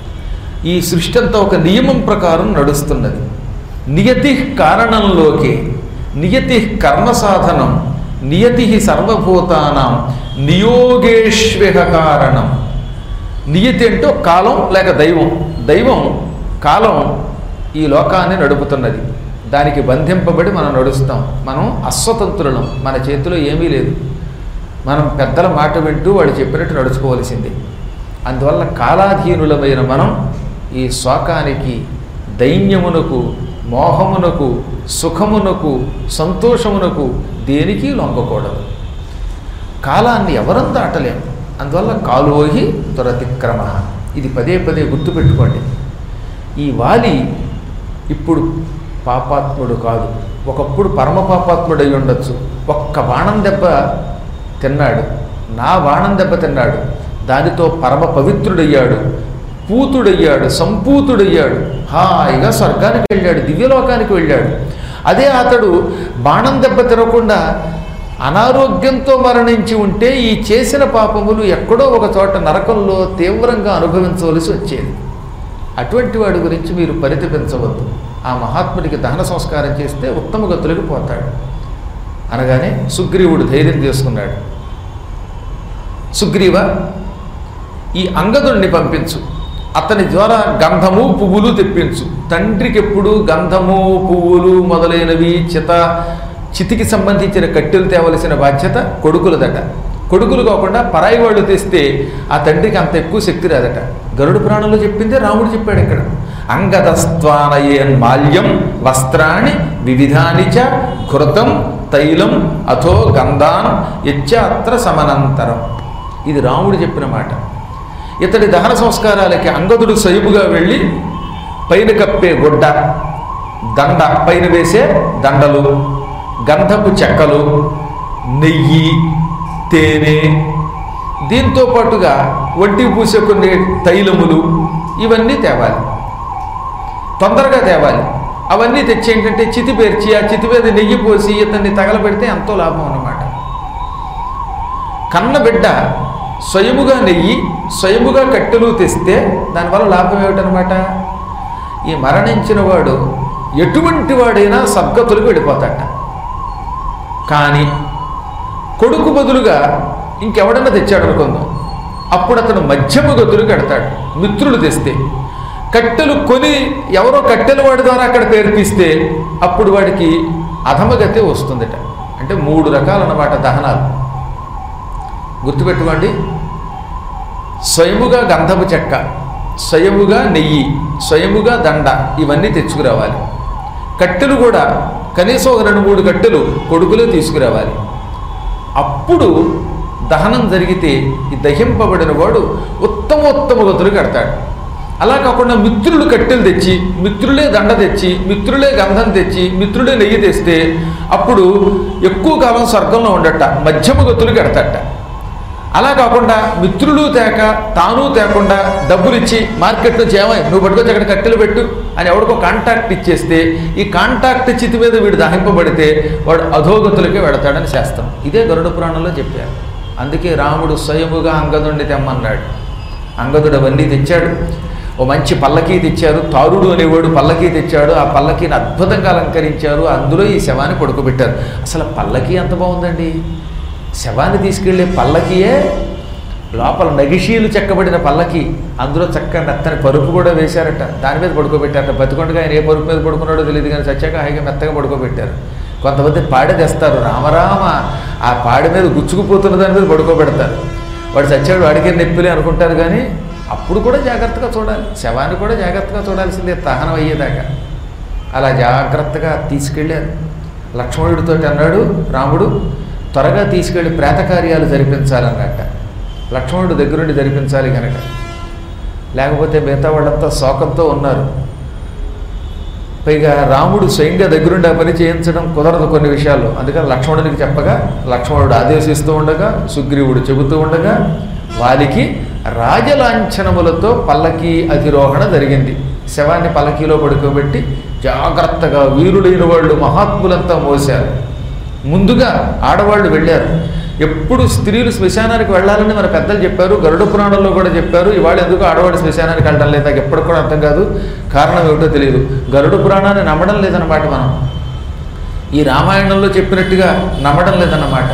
ఈ సృష్టి అంతా ఒక నియమం ప్రకారం నడుస్తున్నది నియతి కారణంలోకి నియతి కర్మ సాధనం నియతి సర్వభూతానం నియోగేష్విహ కారణం నియతి అంటే ఒక కాలం లేక దైవం దైవం కాలం ఈ లోకాన్ని నడుపుతున్నది దానికి బంధింపబడి మనం నడుస్తాం మనం అస్వతంత్రులం మన చేతిలో ఏమీ లేదు మనం పెద్దల మాట వింటూ వాడు చెప్పినట్టు నడుచుకోవలసింది అందువల్ల కాలాధీనులమైన మనం ఈ శోకానికి దైన్యమునకు మోహమునకు సుఖమునకు సంతోషమునకు దేనికి లొంగకూడదు కాలాన్ని ఎవరం దాటలేం అందువల్ల కాలోహి దురతిక్రమ ఇది పదే పదే గుర్తుపెట్టుకోండి ఈ వాలి ఇప్పుడు పాపాత్ముడు కాదు ఒకప్పుడు పరమ పాపాత్ముడు అయి ఉండొచ్చు ఒక్క బాణం దెబ్బ తిన్నాడు నా బాణం దెబ్బ తిన్నాడు దానితో పరమ పవిత్రుడయ్యాడు పూతుడయ్యాడు సంపూతుడయ్యాడు హాయిగా స్వర్గానికి వెళ్ళాడు దివ్యలోకానికి వెళ్ళాడు అదే అతడు బాణం దెబ్బ తినకుండా అనారోగ్యంతో మరణించి ఉంటే ఈ చేసిన పాపములు ఎక్కడో ఒక చోట నరకంలో తీవ్రంగా అనుభవించవలసి వచ్చేది అటువంటి వాడి గురించి మీరు పరితపించవద్దు ఆ మహాత్ముడికి దహన సంస్కారం చేస్తే ఉత్తమ గతులకు పోతాడు అనగానే సుగ్రీవుడు ధైర్యం చేసుకున్నాడు సుగ్రీవ ఈ అంగదుడిని పంపించు అతని ద్వారా గంధము పువ్వులు తెప్పించు తండ్రికి ఎప్పుడు గంధము పువ్వులు మొదలైనవి చిత చితికి సంబంధించిన కట్టెలు తేవలసిన బాధ్యత కొడుకులదట కొడుకులు కాకుండా పరాయి వాళ్ళు తెస్తే ఆ తండ్రికి అంత ఎక్కువ శక్తి రాదట గరుడు పురాణంలో చెప్పిందే రాముడు చెప్పాడు ఇక్కడ అంగదస్త్వానయేన్ మాల్యం వస్త్రాన్ని వివిధాని చ ఘృతం తైలం అథో గంధాన్ యచ్చ అత్ర సమనంతరం ఇది రాముడు చెప్పిన మాట ఇతడి దహన సంస్కారాలకి అంగదుడు సైబుగా వెళ్ళి పైన కప్పే గుడ్డ దండ పైన వేసే దండలు గంధపు చెక్కలు నెయ్యి తేనె దీంతో పాటుగా ఒంటికి పూసే కొన్ని తైలములు ఇవన్నీ తేవాలి తొందరగా తేవాలి అవన్నీ తెచ్చి ఏంటంటే చితి పేర్చి ఆ చితి మీద నెయ్యి పోసి ఇతన్ని తగలబెడితే ఎంతో లాభం అన్నమాట కన్న బిడ్డ స్వయముగా నెయ్యి స్వయముగా కట్టెలు తెస్తే దానివల్ల లాభం ఏమిటనమాట ఈ మరణించిన వాడు ఎటువంటి వాడైనా సద్గతులకు వెళ్ళిపోతాట కానీ కొడుకు బదులుగా ఇంకెవడన్నా తెచ్చాడు అనుకుందాం అప్పుడు అతను మధ్యమ గతులకు ఎడతాడు మిత్రులు తెస్తే కట్టెలు కొని ఎవరో కట్టెల వాడి ద్వారా అక్కడ పేర్పిస్తే అప్పుడు వాడికి అధమగతి వస్తుందట అంటే మూడు రకాలన్నమాట దహనాలు గుర్తుపెట్టుకోండి స్వయముగా గంధపు చెక్క స్వయముగా నెయ్యి స్వయముగా దండ ఇవన్నీ తెచ్చుకురావాలి కట్టెలు కూడా కనీసం ఒక రెండు మూడు కట్టెలు కొడుకులే తీసుకురావాలి అప్పుడు దహనం జరిగితే ఈ దహింపబడిన వాడు ఉత్తమోత్తమ గతులు కడతాడు అలా కాకుండా మిత్రులు కట్టెలు తెచ్చి మిత్రులే దండ తెచ్చి మిత్రులే గంధం తెచ్చి మిత్రులే నెయ్యి తెస్తే అప్పుడు ఎక్కువ కాలం స్వర్గంలో ఉండట మధ్యమ గతులు కడతాట అలా కాకుండా మిత్రులు తేక తాను తేకుండా డబ్బులు ఇచ్చి మార్కెట్ నుంచి ఏమై నువ్వు పట్టుకొచ్చి అక్కడ కట్టెలు పెట్టు అని ఎవడికో కాంటాక్ట్ ఇచ్చేస్తే ఈ కాంటాక్ట్ చితి మీద వీడు దహింపబడితే వాడు అధోగతులకే వెడతాడని శాస్త్రం ఇదే గరుడ పురాణంలో చెప్పారు అందుకే రాముడు స్వయముగా అంగదుండి తెమ్మన్నాడు అంగదుడు అవన్నీ తెచ్చాడు ఓ మంచి పల్లకీ తెచ్చారు తారుడు అనేవాడు పల్లకీ తెచ్చాడు ఆ పల్లకీని అద్భుతంగా అలంకరించారు అందులో ఈ శవాన్ని పడుకోబెట్టారు అసలు పల్లకీ ఎంత బాగుందండి శవాన్ని తీసుకెళ్లే పల్లకీయే లోపల నగిషీలు చెక్కబడిన పల్లకి అందులో చక్కగా మెత్తని పరుపు కూడా వేశారట దాని మీద పడుకోబెట్టారట బతికొండగా ఆయన ఏ పరుపు మీద పడుకున్నాడో తెలియదు కానీ చచ్చాక హాయిగా మెత్తగా పడుకోబెట్టారు కొంతమంది పాడె తెస్తారు రామరామ ఆ పాడె మీద గుచ్చుకుపోతున్న దాని మీద పడుకోబెడతారు వాడు చచ్చాడు వాడికే నొప్పిలే అనుకుంటారు కానీ అప్పుడు కూడా జాగ్రత్తగా చూడాలి శవాన్ని కూడా జాగ్రత్తగా చూడాల్సిందే దహనం అయ్యేదాకా అలా జాగ్రత్తగా తీసుకెళ్ళారు లక్ష్మణుడితో అన్నాడు రాముడు త్వరగా తీసుకెళ్ళి ప్రేతకార్యాలు జరిపించాలన్నట్ట లక్ష్మణుడు దగ్గరుండి జరిపించాలి కనుక లేకపోతే మిగతా వాళ్ళంతా శోకంతో ఉన్నారు పైగా రాముడు స్వయంగా దగ్గరుండి ఆ పని చేయించడం కుదరదు కొన్ని విషయాల్లో అందుకని లక్ష్మణునికి చెప్పగా లక్ష్మణుడు ఆదేశిస్తూ ఉండగా సుగ్రీవుడు చెబుతూ ఉండగా వారికి రాజలాంఛనములతో పల్లకి అధిరోహణ జరిగింది శవాన్ని పల్లకీలో పడుకోబెట్టి జాగ్రత్తగా వీరులైన వాళ్ళు మహాత్ములంతా మోశారు ముందుగా ఆడవాళ్ళు వెళ్ళారు ఎప్పుడు స్త్రీలు శ్మశానానికి వెళ్ళాలని మన పెద్దలు చెప్పారు గరుడ పురాణంలో కూడా చెప్పారు ఇవాళ ఎందుకు ఆడవాడు శ్మశానానికి వెళ్ళడం లేదు నాకు ఎప్పటికి కూడా అర్థం కాదు కారణం ఏమిటో తెలియదు గరుడ పురాణాన్ని నమ్మడం లేదన్నమాట మనం ఈ రామాయణంలో చెప్పినట్టుగా నమ్మడం లేదన్నమాట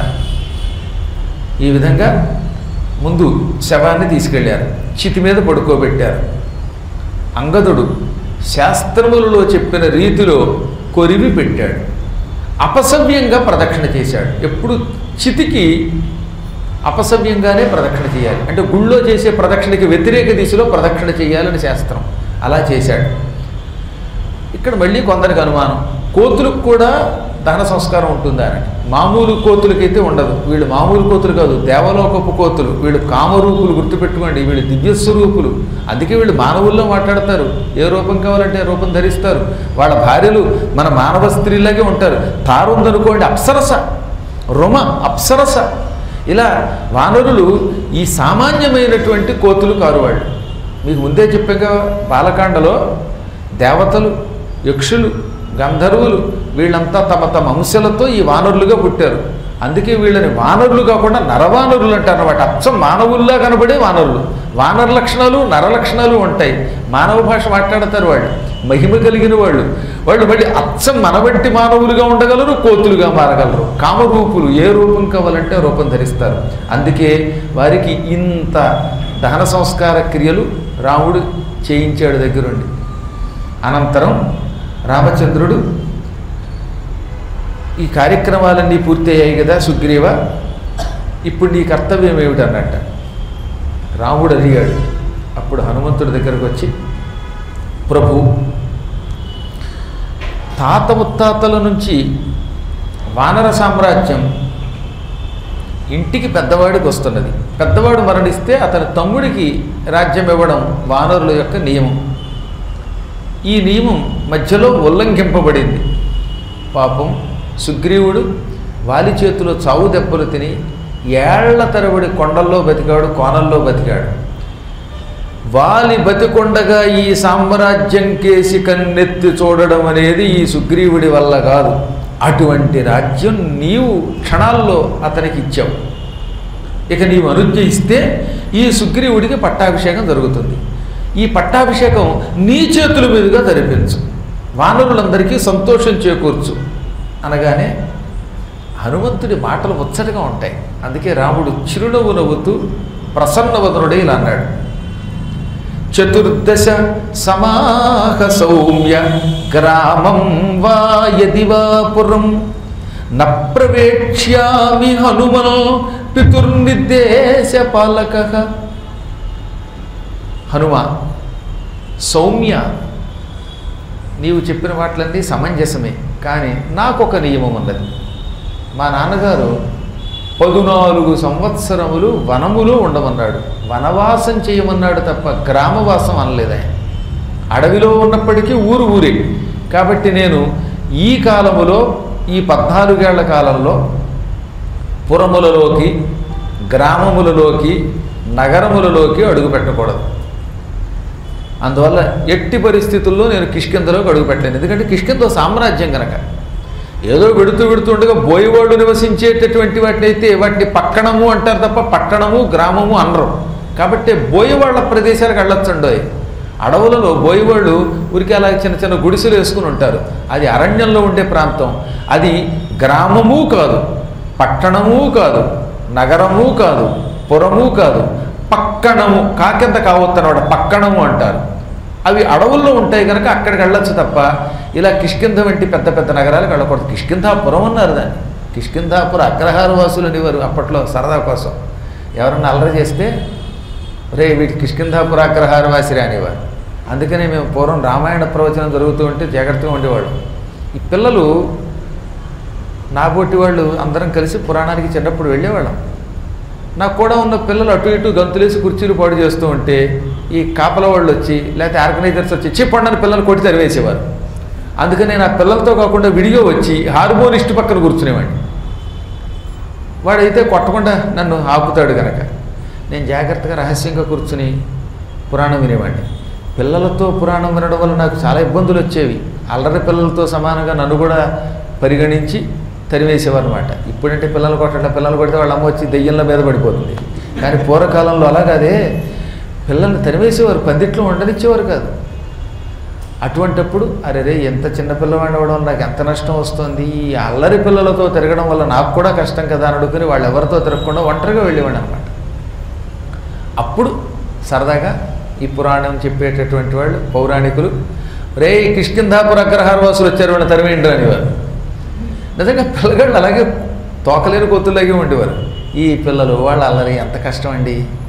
ఈ విధంగా ముందు శవాన్ని తీసుకెళ్లారు చితి మీద పడుకోబెట్టారు అంగదుడు శాస్త్రములలో చెప్పిన రీతిలో కొరివి పెట్టాడు అపసవ్యంగా ప్రదక్షిణ చేశాడు ఎప్పుడు చితికి అపసవ్యంగానే ప్రదక్షిణ చేయాలి అంటే గుళ్ళో చేసే ప్రదక్షిణకి వ్యతిరేక దిశలో ప్రదక్షిణ చేయాలని శాస్త్రం అలా చేశాడు ఇక్కడ మళ్ళీ కొందరికి అనుమానం కోతులకు కూడా దహన సంస్కారం ఉంటుందా అని మామూలు కోతులకైతే ఉండదు వీళ్ళు మామూలు కోతులు కాదు దేవలోకపు కోతులు వీళ్ళు కామరూపులు గుర్తుపెట్టుకోండి వీళ్ళు దివ్యస్వరూపులు అందుకే వీళ్ళు మానవుల్లో మాట్లాడతారు ఏ రూపం కావాలంటే ఆ రూపం ధరిస్తారు వాళ్ళ భార్యలు మన మానవ స్త్రీలాగే ఉంటారు తారు ఉందనుకోండి అప్సరస రుమ అప్సరస ఇలా వానరులు ఈ సామాన్యమైనటువంటి కోతులు కారు వాళ్ళు మీకు ముందే చెప్పాక బాలకాండలో దేవతలు యక్షులు గంధర్వులు వీళ్ళంతా తమ తమ అంశలతో ఈ వానరులుగా పుట్టారు అందుకే వీళ్ళని వానరులు కాకుండా నరవానరులు అంటారు అనమాట అచ్చం మానవుల్లా కనబడే వానరులు వానర లక్షణాలు నర లక్షణాలు ఉంటాయి మానవ భాష మాట్లాడతారు వాళ్ళు మహిమ కలిగిన వాళ్ళు వాళ్ళు మళ్ళీ అచ్చం మనవంటి మానవులుగా ఉండగలరు కోతులుగా మారగలరు కామరూపులు ఏ రూపం కావాలంటే ఆ రూపం ధరిస్తారు అందుకే వారికి ఇంత దహన సంస్కార క్రియలు రాముడు చేయించాడు దగ్గరుండి అనంతరం రామచంద్రుడు ఈ కార్యక్రమాలన్నీ పూర్తయ్యాయి కదా సుగ్రీవ ఇప్పుడు నీ కర్తవ్యం ఏమిటన్నట్ట రాముడు అడిగాడు అప్పుడు హనుమంతుడి దగ్గరకు వచ్చి ప్రభు తాత ముత్తాతల నుంచి వానర సామ్రాజ్యం ఇంటికి పెద్దవాడికి వస్తున్నది పెద్దవాడు మరణిస్తే అతని తమ్ముడికి రాజ్యం ఇవ్వడం వానరుల యొక్క నియమం ఈ నియమం మధ్యలో ఉల్లంఘింపబడింది పాపం సుగ్రీవుడు వాలి చేతిలో చావు దెబ్బలు తిని ఏళ్ల తరబడి కొండల్లో బతికాడు కోనల్లో బతికాడు వాలి బతికొండగా ఈ సామ్రాజ్యం కేసి కన్నెత్తి చూడడం అనేది ఈ సుగ్రీవుడి వల్ల కాదు అటువంటి రాజ్యం నీవు క్షణాల్లో అతనికి ఇచ్చావు ఇక నీవు అనుజ్ఞ ఇస్తే ఈ సుగ్రీవుడికి పట్టాభిషేకం జరుగుతుంది ఈ పట్టాభిషేకం నీ చేతుల మీదుగా జరిపించు వానరులందరికీ సంతోషం చేకూర్చు అనగానే హనుమంతుడి మాటలు ముచ్చటగా ఉంటాయి అందుకే రాముడు చిరునవ్వు నవ్వుతూ ప్రసన్నవదనుడే ఇలా అన్నాడు చతుర్దశ సమాహ సౌమ్య గ్రామం వా యది వా పురం న ప్రవేక్ష్యామి హనుమన్ పితుర్నిర్దేశ పాలక హనుమ సౌమ్య నీవు చెప్పిన మాటలన్నీ సమంజసమే కానీ నాకొక నియమం ఉన్నది మా నాన్నగారు పదునాలుగు సంవత్సరములు వనములో ఉండమన్నాడు వనవాసం చేయమన్నాడు తప్ప గ్రామవాసం అనలేదు ఆయన అడవిలో ఉన్నప్పటికీ ఊరు ఊరే కాబట్టి నేను ఈ కాలములో ఈ పద్నాలుగేళ్ల కాలంలో పురములలోకి గ్రామములలోకి నగరములలోకి అడుగు పెట్టకూడదు అందువల్ల ఎట్టి పరిస్థితుల్లో నేను కిష్కిందలోకి అడుగు పెట్టలేను ఎందుకంటే కిష్కింద సామ్రాజ్యం కనుక ఏదో విడుతూ విడుతుండగా బోయవాడు నివసించేటటువంటి వాటిని అయితే వాటిని పట్టణము అంటారు తప్ప పట్టణము గ్రామము అనరు కాబట్టి బోయవాళ్ళ ప్రదేశాలకు వెళ్ళొచ్చండోయ్ అడవులలో బోయవాళ్ళు ఊరికి అలా చిన్న చిన్న గుడిసెలు వేసుకుని ఉంటారు అది అరణ్యంలో ఉండే ప్రాంతం అది గ్రామము కాదు పట్టణము కాదు నగరము కాదు పురము కాదు పక్కణము కాకింద కావద్దనమాట పక్కణము అంటారు అవి అడవుల్లో ఉంటాయి కనుక అక్కడికి వెళ్ళొచ్చు తప్ప ఇలా కిష్కింధ వంటి పెద్ద పెద్ద నగరాలకు వెళ్ళకూడదు కిష్కింధాపురం అన్నారు దాన్ని కిష్కింధాపుర అగ్రహార వాసులు అనేవారు అప్పట్లో సరదా కోసం ఎవరన్నా అల్లరి చేస్తే రే వీటి కిష్కింధాపుర అగ్రహార వాసిరే అనేవారు అందుకనే మేము పూర్వం రామాయణ ప్రవచనం జరుగుతూ ఉంటే జాగ్రత్తగా ఉండేవాళ్ళం ఈ పిల్లలు నాబోటి వాళ్ళు అందరం కలిసి పురాణానికి చిన్నప్పుడు వెళ్ళేవాళ్ళం నాకు కూడా ఉన్న పిల్లలు అటు ఇటు గంతులేసి కుర్చీలు పాడు చేస్తూ ఉంటే ఈ కాపల వాళ్ళు వచ్చి లేకపోతే ఆర్గనైజర్స్ వచ్చి చెప్పండి పిల్లలు కొట్టి తరివేసేవారు అందుకని నేను ఆ పిల్లలతో కాకుండా విడిగా వచ్చి హార్మోనిస్ట్ పక్కన కూర్చునేవాడిని వాడైతే కొట్టకుండా నన్ను ఆపుతాడు కనుక నేను జాగ్రత్తగా రహస్యంగా కూర్చుని పురాణం వినేవాడిని పిల్లలతో పురాణం వినడం వల్ల నాకు చాలా ఇబ్బందులు వచ్చేవి అల్లరి పిల్లలతో సమానంగా నన్ను కూడా పరిగణించి తరివేసేవారు అనమాట ఇప్పుడంటే పిల్లలు కొట్టడం పిల్లలు కొడితే వాళ్ళ అమ్మ వచ్చి దెయ్యంలో మీద పడిపోతుంది కానీ పూర్వకాలంలో అలా కాదే పిల్లల్ని తరివేసేవారు పందిట్లో ఉండనిచ్చేవారు కాదు అటువంటప్పుడు అరే రే ఎంత చిన్న పిల్లవాడిని అవ్వడం నాకు ఎంత నష్టం వస్తుంది ఈ అల్లరి పిల్లలతో తిరగడం వల్ల నాకు కూడా కష్టం కదా అని అనుకుని వాళ్ళు ఎవరితో తిరగకుండా ఒంటరిగా వెళ్ళేవాడు అనమాట అప్పుడు సరదాగా ఈ పురాణం చెప్పేటటువంటి వాళ్ళు పౌరాణికులు రే కిష్కింధాపుర అగ్రహార వాసులు వచ్చారు వాళ్ళని తరివేయండి అనేవారు నిజంగా పిల్లగాళ్ళు అలాగే తోకలేని కొత్తులాగే ఉండేవారు ఈ పిల్లలు వాళ్ళ అల్లరి ఎంత కష్టం అండి